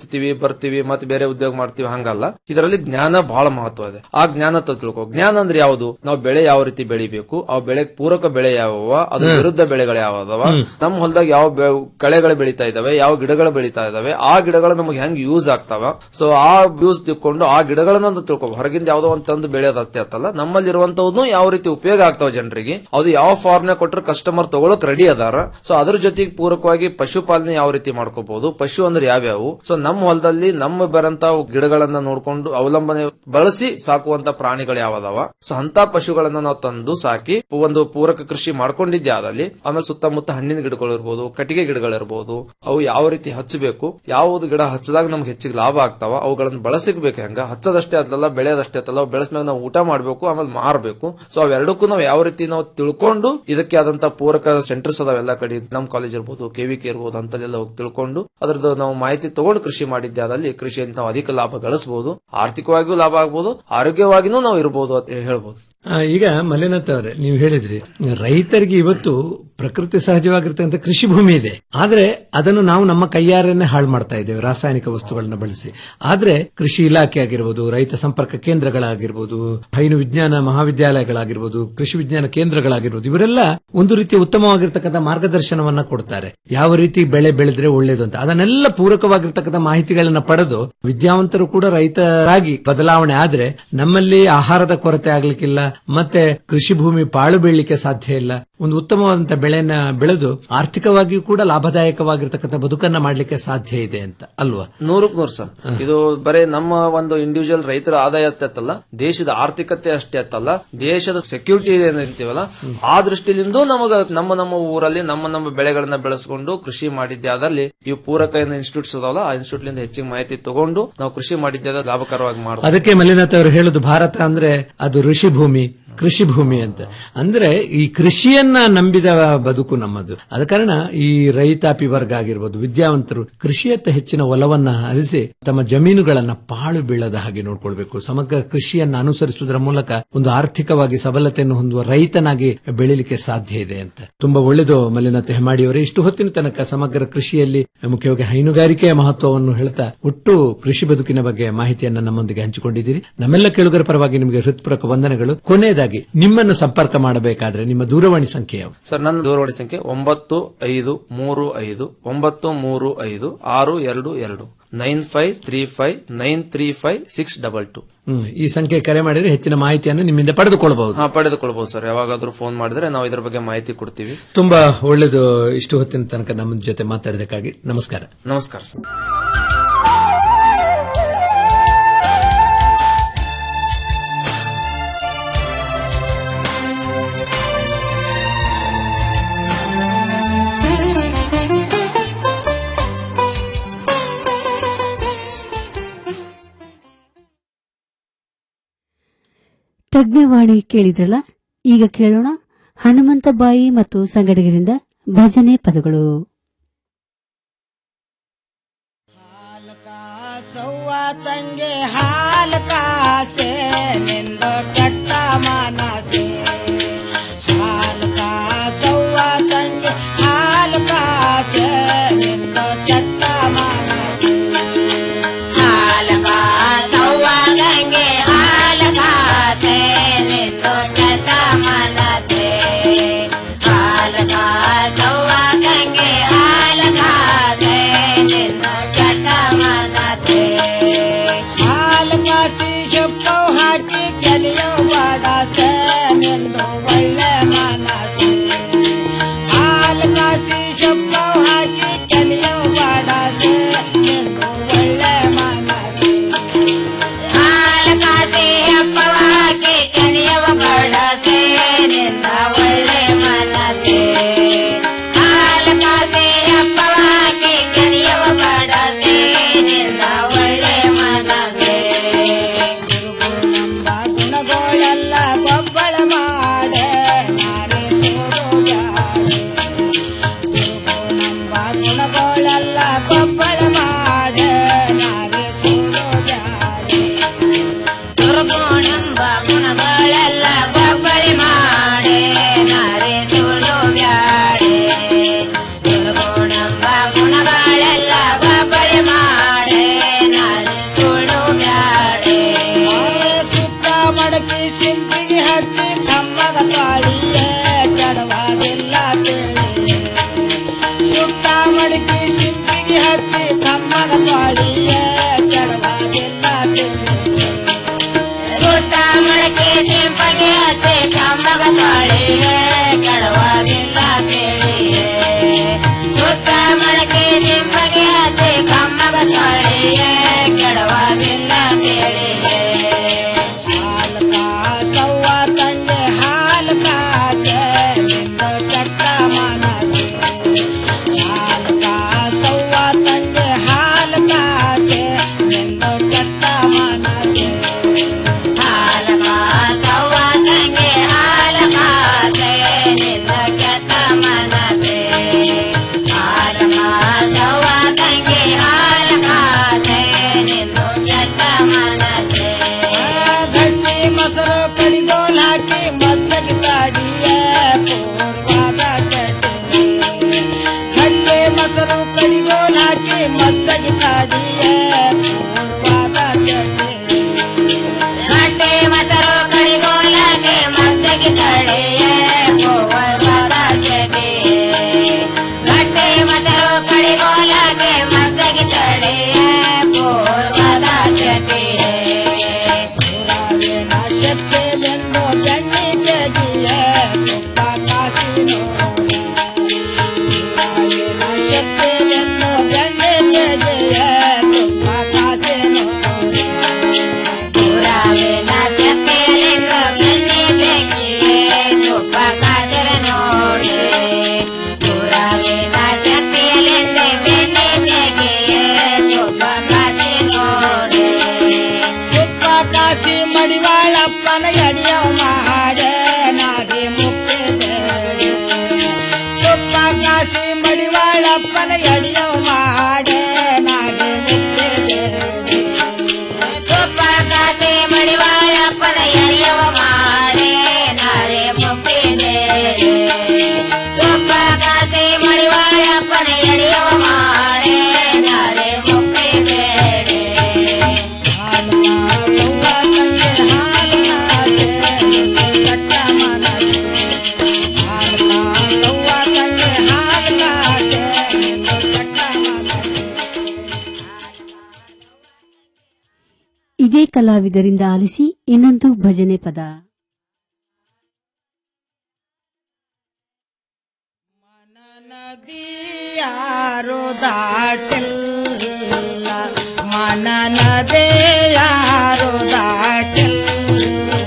ಬಿತ್ತೀವಿ ಬರ್ತೀವಿ ಮತ್ತೆ ಬೇರೆ ಉದ್ಯೋಗ ಮಾಡ್ತೀವಿ ಹಂಗಲ್ಲ ಇದರಲ್ಲಿ ಜ್ಞಾನ ಬಹಳ ಮಹತ್ವ ಇದೆ ಆ ಜ್ಞಾನ ತ ತಿಳ್ಕೊ ಜ್ಞಾನ ಅಂದ್ರೆ ಯಾವುದು ನಾವು ಬೆಳೆ ಯಾವ ರೀತಿ ಬೆಳಿಬೇಕು ಆ ಬೆಳೆ ಪೂರಕ ಬೆಳೆ ಯಾವವ ಅದ್ರ ಹ್ಮ್. ವಿರುದ್ಧ ಬೆಳೆಗಳು ಯಾವದವ ಹ್ಮ್. ನಮ್ಮ ಹೊಲದಾಗ ಯಾವ ಬೆ- ಕಳೆಗಳು ಬೆಳೀತಾ ಇದಾವೆ ಯಾವ ಗಿಡಗಳು ಬೆಳೀತಾ ಇದಾವೆ ಆ ಗಿಡಗಳು ನಮಗೆ ಹೆಂಗ್ ಯೂಸ್ ಆಗ್ತಾವ ಸೊ ಆ ಯೂಸ್ ತಿಳ್ಕೊಂಡು ಆ ಗಿಡಗಳನ್ನ ತಿಳ್ಕೊ ಹೊರಗಿಂದ ಯಾವ್ದೋ ಒಂದ್ ತಂದು ಬೆಳೆಯೋದಷ್ಟೇ ಅತ್ತಲ್ಲ ನಮ್ಮಲ್ಲಿ ಇರುವಂತವ್ನು ಯಾವ ರೀತಿ ಉಪಯೋಗ ಆಗ್ತಾವ ಜನರಿಗೆ ಅದು ಯಾವ ಫಾರ್ಮ್ ಕೊಟ್ರೆ ಕಸ್ಟಮರ್ ತಗೊಳಕ್ ರೆಡಿ ಅದಾರ ಸೊ ಅದ್ರ ಜೊತೆಗೆ ಪೂರಕವಾಗಿ ಪಶುಪಾಲನೆ ಯಾವ ರೀತಿ ಮಾಡ್ಕೋಬಹುದು ಪಶು ಅಂದ್ರೆ ಯಾವ್ಯಾವು ಸೊ ನಮ್ಮ ಹೊಲದಲ್ಲಿ ನಮ್ಮ ಬರಂತ ಗಿಡಗಳನ್ನ ನೋಡ್ಕೊಂಡು ಅವಲಂಬನೆ ಬಳಸಿ ಸಾಕುವಂತ ಪ್ರಾಣಿಗಳು ಯಾವದಾವ ಸೊ ಅಂತ ಪಶುಗಳನ್ನ ನಾವು ತಂದು ಸಾಕಿ ಒಂದು ಪೂರಕ ಕೃಷಿ ಮಾಡ್ಕೊಂಡಿದ್ದೆ ಆದಲ್ಲಿ ಆಮೇಲೆ ಸುತ್ತಮುತ್ತ ಹಣ್ಣಿನ ಗಿಡಗಳು ಇರ್ಬೋದು ಕಟ್ಟಿಗೆ ಗಿಡಗಳಿರ್ಬೋದು ಅವು ಯಾವ ರೀತಿ ಹಚ್ಚಬೇಕು ಯಾವ್ದು ಗಿಡ ಹಚ್ಚದಾಗ ನಮ್ಗೆ ಹೆಚ್ಚಿಗೆ ಲಾಭ ಆಗ್ತಾವ ಅವುಗಳನ್ನ ಬಳಸಿಕ್ಬೇಕು ಹೆಂಗ ಹಚ್ಚದಷ್ಟೇ ಅಲ್ಲಲ್ಲ ಬೆಳೆಯೋದಷ್ಟೇ ಅತ್ತಲ್ಲ ಅವು ಬೆಳೆಸ್ಮೇಲೆ ನಾವು ಊಟ ಮಾಡ್ಬೇಕು ಆಮೇಲೆ ಮಾರಬೇಕು ಸೊ ಅವೆರಡಕ್ಕೂ ನಾವು ಯಾವ ರೀತಿ ನಾವು ತಿಳ್ಕೊಂಡು ಇದಕ್ಕೆ ಆದಂತ ಪೂರಕ ಸೆಂಟರ್ಸ್ ಅದಾವೆಲ್ಲ ಕಡೆ ನಮ್ ಕಾಲೇಜ್ ಇರ್ಬೋದು ಕೆವಿಕೆ ಇರ್ಬೋದು ಅಂತಲ್ಲೆಲ್ಲ ಹೋಗಿ ತಿಳ್ಕೊಂಡು ಅದ್ರದ್ದು ನಾವು ಮಾಹಿತಿ ತಗೊಂಡು ಕೃಷಿ ಮಾಡಿದ್ದೆ ಆದಲ್ಲಿ ಕೃಷಿಯಲ್ಲಿ ನಾವು ಅಧಿಕ ಲಾಭ ಗಳಿಸಬಹುದು ಆರ್ಥಿಕವಾಗಿಯೂ ಲಾಭ ಆಗ್ಬೋದು ಆರೋಗ್ಯವಾಗಿನೂ ನಾವು ಇರ್ಬೋದು ಅಂತ ಹೇಳ್ಬೋದು ಆ, ಈಗ ಮಲ್ಲಿನಾಥ್ ಅವರೇ ನೀವು ಹೇಳಿದ್ರಿ ರೈತರಿಗೆ ಇವತ್ತು ಪ್ರಕೃತಿ ಸಹಜವಾಗಿರ್ತಕ್ಕಂಥ ಕೃಷಿ ಭೂಮಿ ಇದೆ ಆದ್ರೆ ಅದನ್ನು ನಾವು ನಮ್ಮ ಕೈಯಾರನ್ನೇ ಹಾಳು ಮಾಡ್ತಾ ಇದ್ದೇವೆ ರಾಸಾಯನಿಕ ವಸ್ತುಗಳನ್ನ ಬಳಸಿ ಆದ್ರೆ ಕೃಷಿ ಇಲಾಖೆ ಆಗಿರ್ಬೋದು ರೈತ ಸಂಪರ್ಕ ಕೇಂದ್ರಗಳಾಗಿರ್ಬೋದು ಹೈನು ವಿಜ್ಞಾನ ಮಹಾವಿದ್ಯಾಲಯಗಳಾಗಿರ್ಬೋದು ಕೃಷಿ ವಿಜ್ಞಾನ ಕೇಂದ್ರಗಳಾಗಿರ್ಬೋದು ಇವರೆಲ್ಲ ಒಂದು ರೀತಿಯ ಉತ್ತಮವಾಗಿರ್ತಕ್ಕಂಥ ಮಾರ್ಗದರ್ಶನವನ್ನ ಕೊಡ್ತಾರೆ ಯಾವ ರೀತಿ ಬೆಳೆ ಬೆಳೆದ್ರೆ ಒಳ್ಳೇದು ಅಂತ ಅದನ್ನೆಲ್ಲ ಪೂರಕವಾಗಿರ್ತಕ್ಕಂಥ ಮಾಹಿತಿಗಳನ್ನ ಪಡೆದು ವಿದ್ಯಾವಂತರು ಕೂಡ ರೈತರಾಗಿ ಬದಲಾವಣೆ ಆದ್ರೆ ನಮ್ಮಲ್ಲಿ ಆಹಾರದ ಕೊರತೆ ಆಗ್ಲಿಕ್ಕಿಲ್ಲ ಮತ್ತೆ ಕೃಷಿ ಭೂಮಿ ಪಾಳು ಬೀಳಲಿಕ್ಕೆ ಸಾಧ್ಯ ಇಲ್ಲ ಒಂದು ಉತ್ತಮವಾದಂತ ಬೆಳೆನ ಬೆಳೆದು ಆರ್ಥಿಕವಾಗಿಯೂ ಕೂಡ ಲಾಭದಾಯಕವಾಗಿರ್ತಕ್ಕಂಥ ಬದುಕನ್ನ ಮಾಡ್ಲಿಕ್ಕೆ ಸಾಧ್ಯ ಇದೆ ಅಂತ ಅಲ್ವಾ ನೂರಕ್ ನೂರು ಸರ್ ಇದು ಬರೇ ನಮ್ಮ ಒಂದು ಇಂಡಿವಿಜುವಲ್ ರೈತರ ಆದಾಯ ಅತ್ತಲ್ಲ ದೇಶದ ಆರ್ಥಿಕತೆ ಅಷ್ಟೇ ಅತ್ತಲ್ಲ ದೇಶದ ಸೆಕ್ಯೂರಿಟಿ ಏನಂತೀವಲ್ಲ ಆ ದೃಷ್ಟಿಲಿಂದ ನಮಗ ನಮ್ಮ ನಮ್ಮ ಊರಲ್ಲಿ ನಮ್ಮ ನಮ್ಮ ಬೆಳೆಗಳನ್ನ ಬೆಳೆಸ್ಕೊಂಡು ಕೃಷಿ ಮಾಡಿದ್ದೆ ಆದಲ್ಲಿ ಈ ಪೂರಕ ಏನು ಇನ್ಸ್ಟಿಟ್ಯೂಟ್ಸ್ ಅದಾವಲ್ಲ ಆ ಇನ್ಸ್ಟಿಟ್ಯೂಟ್ ಲಿಂದ ಹೆಚ್ಚಿಗೆ ಮಾಹಿತಿ ತಗೊಂಡು ನಾವು ಕೃಷಿ ಮಾಡಿದ್ದೆ ಆದ್ರೆ ಲಾಭಕರವಾಗಿ ಮಾಡಬಹುದು ಅದಕ್ಕೆ ಮಲ್ಲಿನಾಥ್ ಅವರು ಹೇಳುದು ಭಾರತ ಅಂದ್ರೆ ಅದು ಋಷಿ ಭೂಮಿ ಕೃಷಿ ಭೂಮಿ ಅಂತ ಅಂದ್ರೆ ಈ ಕೃಷಿಯನ್ನ ನಂಬಿದ ಬದುಕು ನಮ್ಮದು ಆದ ಕಾರಣ ಈ ರೈತಾಪಿ ವರ್ಗ ಆಗಿರ್ಬೋದು ವಿದ್ಯಾವಂತರು ಕೃಷಿಯತ್ತ ಹೆಚ್ಚಿನ ಒಲವನ್ನ ಹರಿಸಿ ತಮ್ಮ ಜಮೀನುಗಳನ್ನ ಪಾಳು ಬೀಳದ ಹಾಗೆ ನೋಡ್ಕೊಳ್ಬೇಕು ಸಮಗ್ರ ಕೃಷಿಯನ್ನ ಅನುಸರಿಸುವುದರ ಮೂಲಕ ಒಂದು ಆರ್ಥಿಕವಾಗಿ ಸಬಲತೆಯನ್ನು ಹೊಂದುವ ರೈತನಾಗಿ ಬೆಳಿಲಿಕ್ಕೆ ಸಾಧ್ಯ ಇದೆ ಅಂತ ತುಂಬಾ ಒಳ್ಳೆಯದು ಮಲ್ಲಿನಾಥ್ ಹೆಮಾಡಿಯವರೇ ಇಷ್ಟು ಹೊತ್ತಿನ ತನಕ ಸಮಗ್ರ ಕೃಷಿಯಲ್ಲಿ ಮುಖ್ಯವಾಗಿ ಹೈನುಗಾರಿಕೆಯ ಮಹತ್ವವನ್ನು ಹೇಳ್ತಾ ಒಟ್ಟು ಕೃಷಿ ಬದುಕಿನ ಬಗ್ಗೆ ಮಾಹಿತಿಯನ್ನ ನಮ್ಮೊಂದಿಗೆ ಹಂಚಿಕೊಂಡಿದ್ದೀರಿ ನಮ್ಮೆಲ್ಲ ಕೇಳುಗರ ಪರವಾಗಿ ನಿಮಗೆ ಹೃತ್ಪೂರ್ವಕ ವಂದನೆಗಳು ಕೊನೆಯದಾಗಿ ನಿಮ್ಮನ್ನು ಸಂಪರ್ಕ ಮಾಡಬೇಕಾದ್ರೆ ನಿಮ್ಮ ದೂರವಾಣಿ ಸಂಖ್ಯೆ ಯಾವುದು ಸರ್ ನನ್ನ ದೂರವಾಣಿ ಸಂಖ್ಯೆ ಒಂಬತ್ತು ಐದು ಮೂರು ಐದು ಒಂಬತ್ತು ಮೂರು ಐದು ಆರು ಎರಡು ಎರಡು nine five three five nine three five six double two hmm, ಈ ಸಂಖ್ಯೆ ಕರೆ ಮಾಡಿದ್ರೆ ಹೆಚ್ಚಿನ ಮಾಹಿತಿಯನ್ನು ನಿಮ್ಮಿಂದ ಪಡೆದುಕೊಳ್ಳಬಹುದು ಹಾ ಪಡೆದುಕೊಳ್ಬಹುದು ಸರ್ ಯಾವಾಗಾದ್ರೂ ಫೋನ್ ಮಾಡಿದ್ರೆ ನಾವು ಇದ್ರ ಬಗ್ಗೆ ಮಾಹಿತಿ ಕೊಡ್ತೀವಿ ತುಂಬಾ ಒಳ್ಳೆಯದು ಇಷ್ಟು ಹೊತ್ತಿನ ತನಕ ನಮ್ಮ ಜೊತೆ ಮಾತಾಡಿದಕ್ಕಾಗಿ ನಮಸ್ಕಾರ ನಮಸ್ಕಾರ ಸರ್ ತಜ್ಞವಾಣಿ ಕೇಳಿದ್ರಲ್ಲ ಈಗ ಕೇಳೋಣ ಹನುಮಂತ ಬಾಯಿ ಮತ್ತು ಸಂಗಡಿಗರಿಂದ ಭಜನೆ ಪದಗಳು ಸೌವ ತಂಗೆ ಹಾಲ ಕಾಸೆ ನಿಂದ ಕೆಟ್ಟ ಮಾನಸೆ ಹಾಲ ಕಾಸವ್ವ ತಂಗೆ ಹಾಲ ಕಾಸೆ ನಿಂದ ಕೆಟ್ಟ ಮಾನಸೆ ಹಾಲ ಕಾಸವ್ವ ತಂಗೆ ಹಾಲ ಕಾಸೆ ನಿಂದ ಕೆಟ್ಟ ಮಾನಸೆ ಹಾಲ ಕಾಸವ್ವ ತಂಗೆ ಹಾಲ ಕಾಸೆ ನಿಂದ ಕೆಟ್ಟ ಮಾನಸೆ ಹಾಲು ಕಾಸಿ ಹೆಪ್ಪು ಹಾಕಿ ಕೆಲಿಯೋ ಕಡಿಗೋಲಾಕಿ ಮತ್ತಗಿ ಕಾಡಿಯೇ ಪೂರ್ವದ ಚಟೆ ಗಟ್ಟೆ ಮೊಸರು ಕಡಿಗೋಲಕ್ಕೆ ಮದ್ದಗಿ ತಡೆಯೇ ಪೂರ್ವದ ಚಟೆ ಗಟ್ಟೆ ಮೊಸರು ಕಡಿಗೋಲಕ್ಕೆ ಮದ್ದಗಿ ತಡೆಯೇ ಪೂರ್ವದ ಚಟೆ ಪುರಾವಿನ ಶಕ್ತಿಯೆಂದು ಬೆಣ್ಣಿ ತೆಗಿಯೇ ತುಪ್ಪ ಕಾಸಿನೋ ಪುರಾವಿನ ಶಕ್ತಿಯೆಂದು ಬೆಣ್ಣಿ ತೆಗಿಯೇ ತುಪ್ಪ ಕಾಸಿನೋ ಪುರಾವಿನ ಶಕ್ತಿಯಲ್ಲಿಂದು ಬೆಣ್ಣೆ ತೆಗೆಯೇ ತುಪ್ಪ ಕಾಸರ ನೋಡಿ ಪುರಾವಿನ ಶಕ್ತಿಯಲ್ಲಿಂದು ಬೆಣ್ಣೆ ತೆಗೆಯೇ ತುಪ್ಪ ಕಾಸಿ ನೋಡಿ ತುಪ್ಪ ಕಾಸಿ ಮಡಿವಾಳಪ್ಪನ ಎಡಿಯವ ಮಾಡೇ ನಾಡಿ ಮುಕ್ತಿ ಬೇಡಿ ತುಪ್ಪ ಕಾಸಿ ಮಡಿವಾಳಪ್ಪನ ಎಡಿಯವ ಮಾಡೇ ನಾಡಿ ಮುಕ್ತಿ ಬೇಡಿ ತುಪ್ಪ ಕಾಸಿ ಮಡಿವಾಳಪ್ಪನ ಎರಿಯವ ಮಾಡಿ ನಾಳೆ ಮುಕ್ತಿ ಬೇರೆ ತುಪ್ಪ ಕಾಸಿ ಮಡಿವಾಳಪ್ಪನ ಎರಿಯವ ಮಾಡಿ ನಾಳೆ ಮುಕ್ತಿ ಬೇರೆ ಇದೇ ಕಲಾವಿದರಿಂದ ಆಲಿಸಿ ಇನ್ನೊಂದು ಭಜನೆ ಪದ ಯಾರು ದಾಟಿಲ್ಲ ಮನನದೇ ಯಾರು ದಾಟಿಲ್ಲ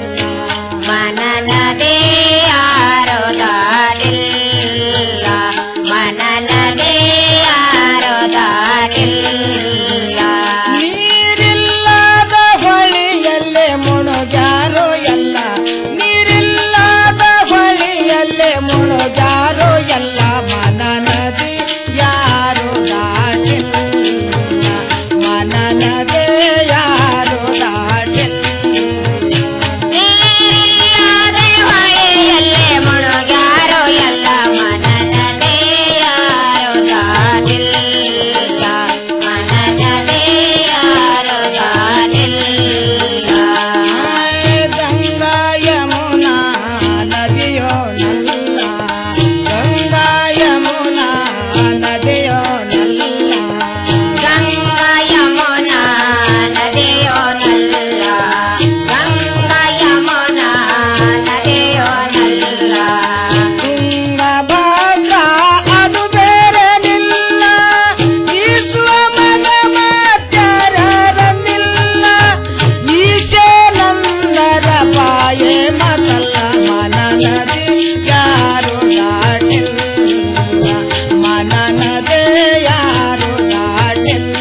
ಮನನದೇ ಯಾರೋ ದಾರಿಲ್ಲ ಮನನದೇ ಯಾರೋ ದಾರಿಲ್ಲ ನೀರಿಲ್ಲದ ಹೊಳಿಯಲ್ಲೇ ಮುಳುಗ್ಯಾರೋ ಎಲ್ಲ ನೀರಿಲ್ಲದ ಹೊಳಿಯಲ್ಲೇ ಮುಳುಗ್ಯಾರೋ ಎಲ್ಲ ಮನ ನದಿ ಯಾರು ದಾಟಿಲ್ಲ ಮನ ನದಿ ಯಾರು ದಾಟಿಲ್ಲ ನೀರಿಲ್ಲದೆ ಹೊಳೆಯಲ್ಲೇ ಮುಳುಗ್ಯಾರೋ ಎಲ್ಲ ಮನನದೇ ಯಾರೋ ದಾರಿಲ್ಲ ಮನನದೇ ಯಾರೋ ದಾರಿಲ್ಲ ಗಂಗಾ ಯಮುನಾ ನದಿಯೋ ನಲ್ಲ ಗಂಗಾ ಯಮುನಾ ನದಿಯೋ ನಲ್ಲ ಗಂಗಾ ಯಮುನಾ ನದಿಯೋ ನಲ್ಲ ಗಂಗಾ ಯಮುನಾ ನದಿಯೋ ನಲ್ಲ ತುಂಗಭದ್ರಾ ಅದು ಬೇರೆ ನಿಲ್ಲ ಈಸುವ ಮನ ಮಾತ್ಯಾರರನ್ನಿಲ್ಲ ಈಶೇನಂದರ ಬಾಯೇ ಮತಲ್ಲ ಮನ ನದಿ ಯಾರು ದಾಟಿಲ್ಲ ಮನ ನದಿ ಯಾರು ದಾಟಿಲ್ಲ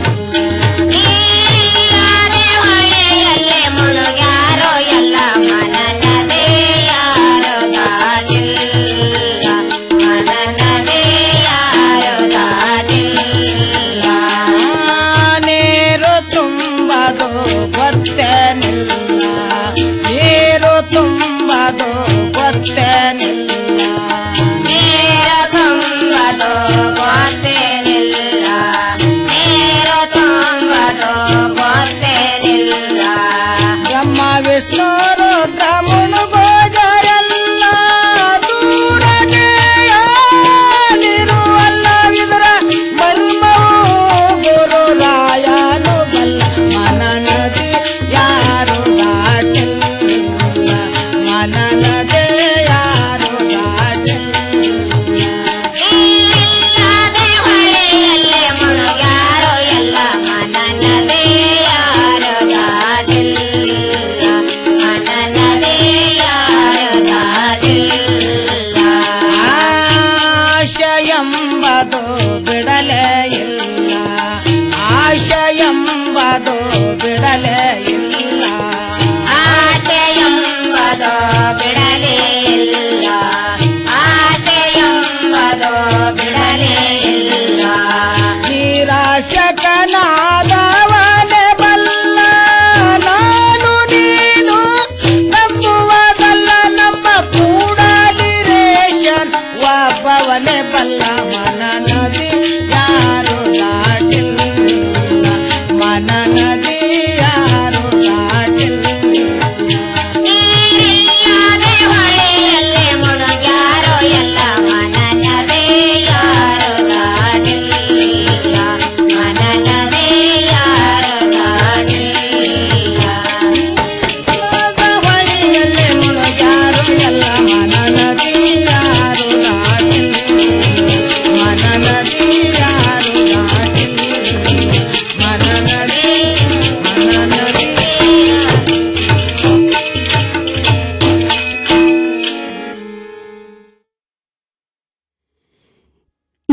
ನೀರಿಲ್ಲದೆ ಹೊಳೆಯಲ್ಲೇ ಮುಳುಗ್ಯಾರೋ ಎಲ್ಲ ಮನನದೇ ಯಾರೋ ದಾಟಿಲ್ಲ ಮನನದೇ ಯಾರೋ ದಾಟಿಲ್ಲ ನೀರು ತುಂಬದು ಗೊತ್ತೇನಿಲ್ಲ ನೀರು ತುಂಬದು ಗೊತ್ತೇನಿಲ್ಲ ನೀರು ತುಂಬದು ಗೊತ್ತೇನಿಲ್ಲ ನೀರು ತುಂಬದು ಗೊತ್ತೇನಿಲ್ಲ ಬ್ರಹ್ಮ ವಿಷ್ಣು ರುದ್ರ ಮುಳುಗೋದರೆಲ್ಲ ದೂರಗೆ ಯಾರಿರುವಲ್ಲವಿದರ ಮರ್ಮವು ಗುರು ರಾಯನು ಬಲ್ಲ ಮನ ನದಿ ಯಾರು ದಾಟಿಲ್ಲ ಮನ ನದಿ ಯಾರು ದಾಟಿಲ್ಲ ಇಲ್ಲದೆ ಹೊಳೆಯಲ್ಲೇ ಮುಳುಗ್ಯಾರೋ ಎಲ್ಲ ಮನನದೇ ಯಾರೋ ದಾಟಿಲ್ಲ ಮನನದೇ ಯಾರೋ ದಾಟಿಲ್ಲ ಆಶ ಎಂಬದು ಬಿಡಲೇ ಇಲ್ಲ ಆಶ ಎಂಬದು ಬಿಡಲೇ ಇಲ್ಲ ಆಸೆಯೆಂಬುದು ಬಿಡಲೇ ಇಲ್ಲ ಆಸೆಯೆಂಬುದು ಬಿಡಲೇ ಇಲ್ಲ ನಿರಾಶಕನಾದವನೇ ಬಲ್ಲ ನಾನು ನೀನು ನಂಬುವುದಲ್ಲ ನಮ್ಮ ಕೂಡಲಿ ರೇಷನ್ ಒಬ್ಬವನೇ ಬಲ್ಲ ಮನ ನದಿ ಯಾರು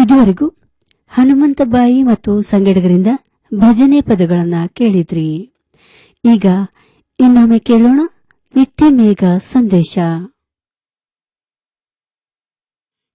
ಇದುವರೆಗೂ ಹನುಮಂತಬಾಯಿ ಮತ್ತು ಸಂಗಡಿಗರಿಂದ ಭಜನೆ ಪದಗಳನ್ನ ಕೇಳಿದ್ರಿ ಈಗ ಇನ್ನೊಮ್ಮೆ ಕೇಳೋಣ ನಿತ್ಯ ಮೇಘ ಸಂದೇಶ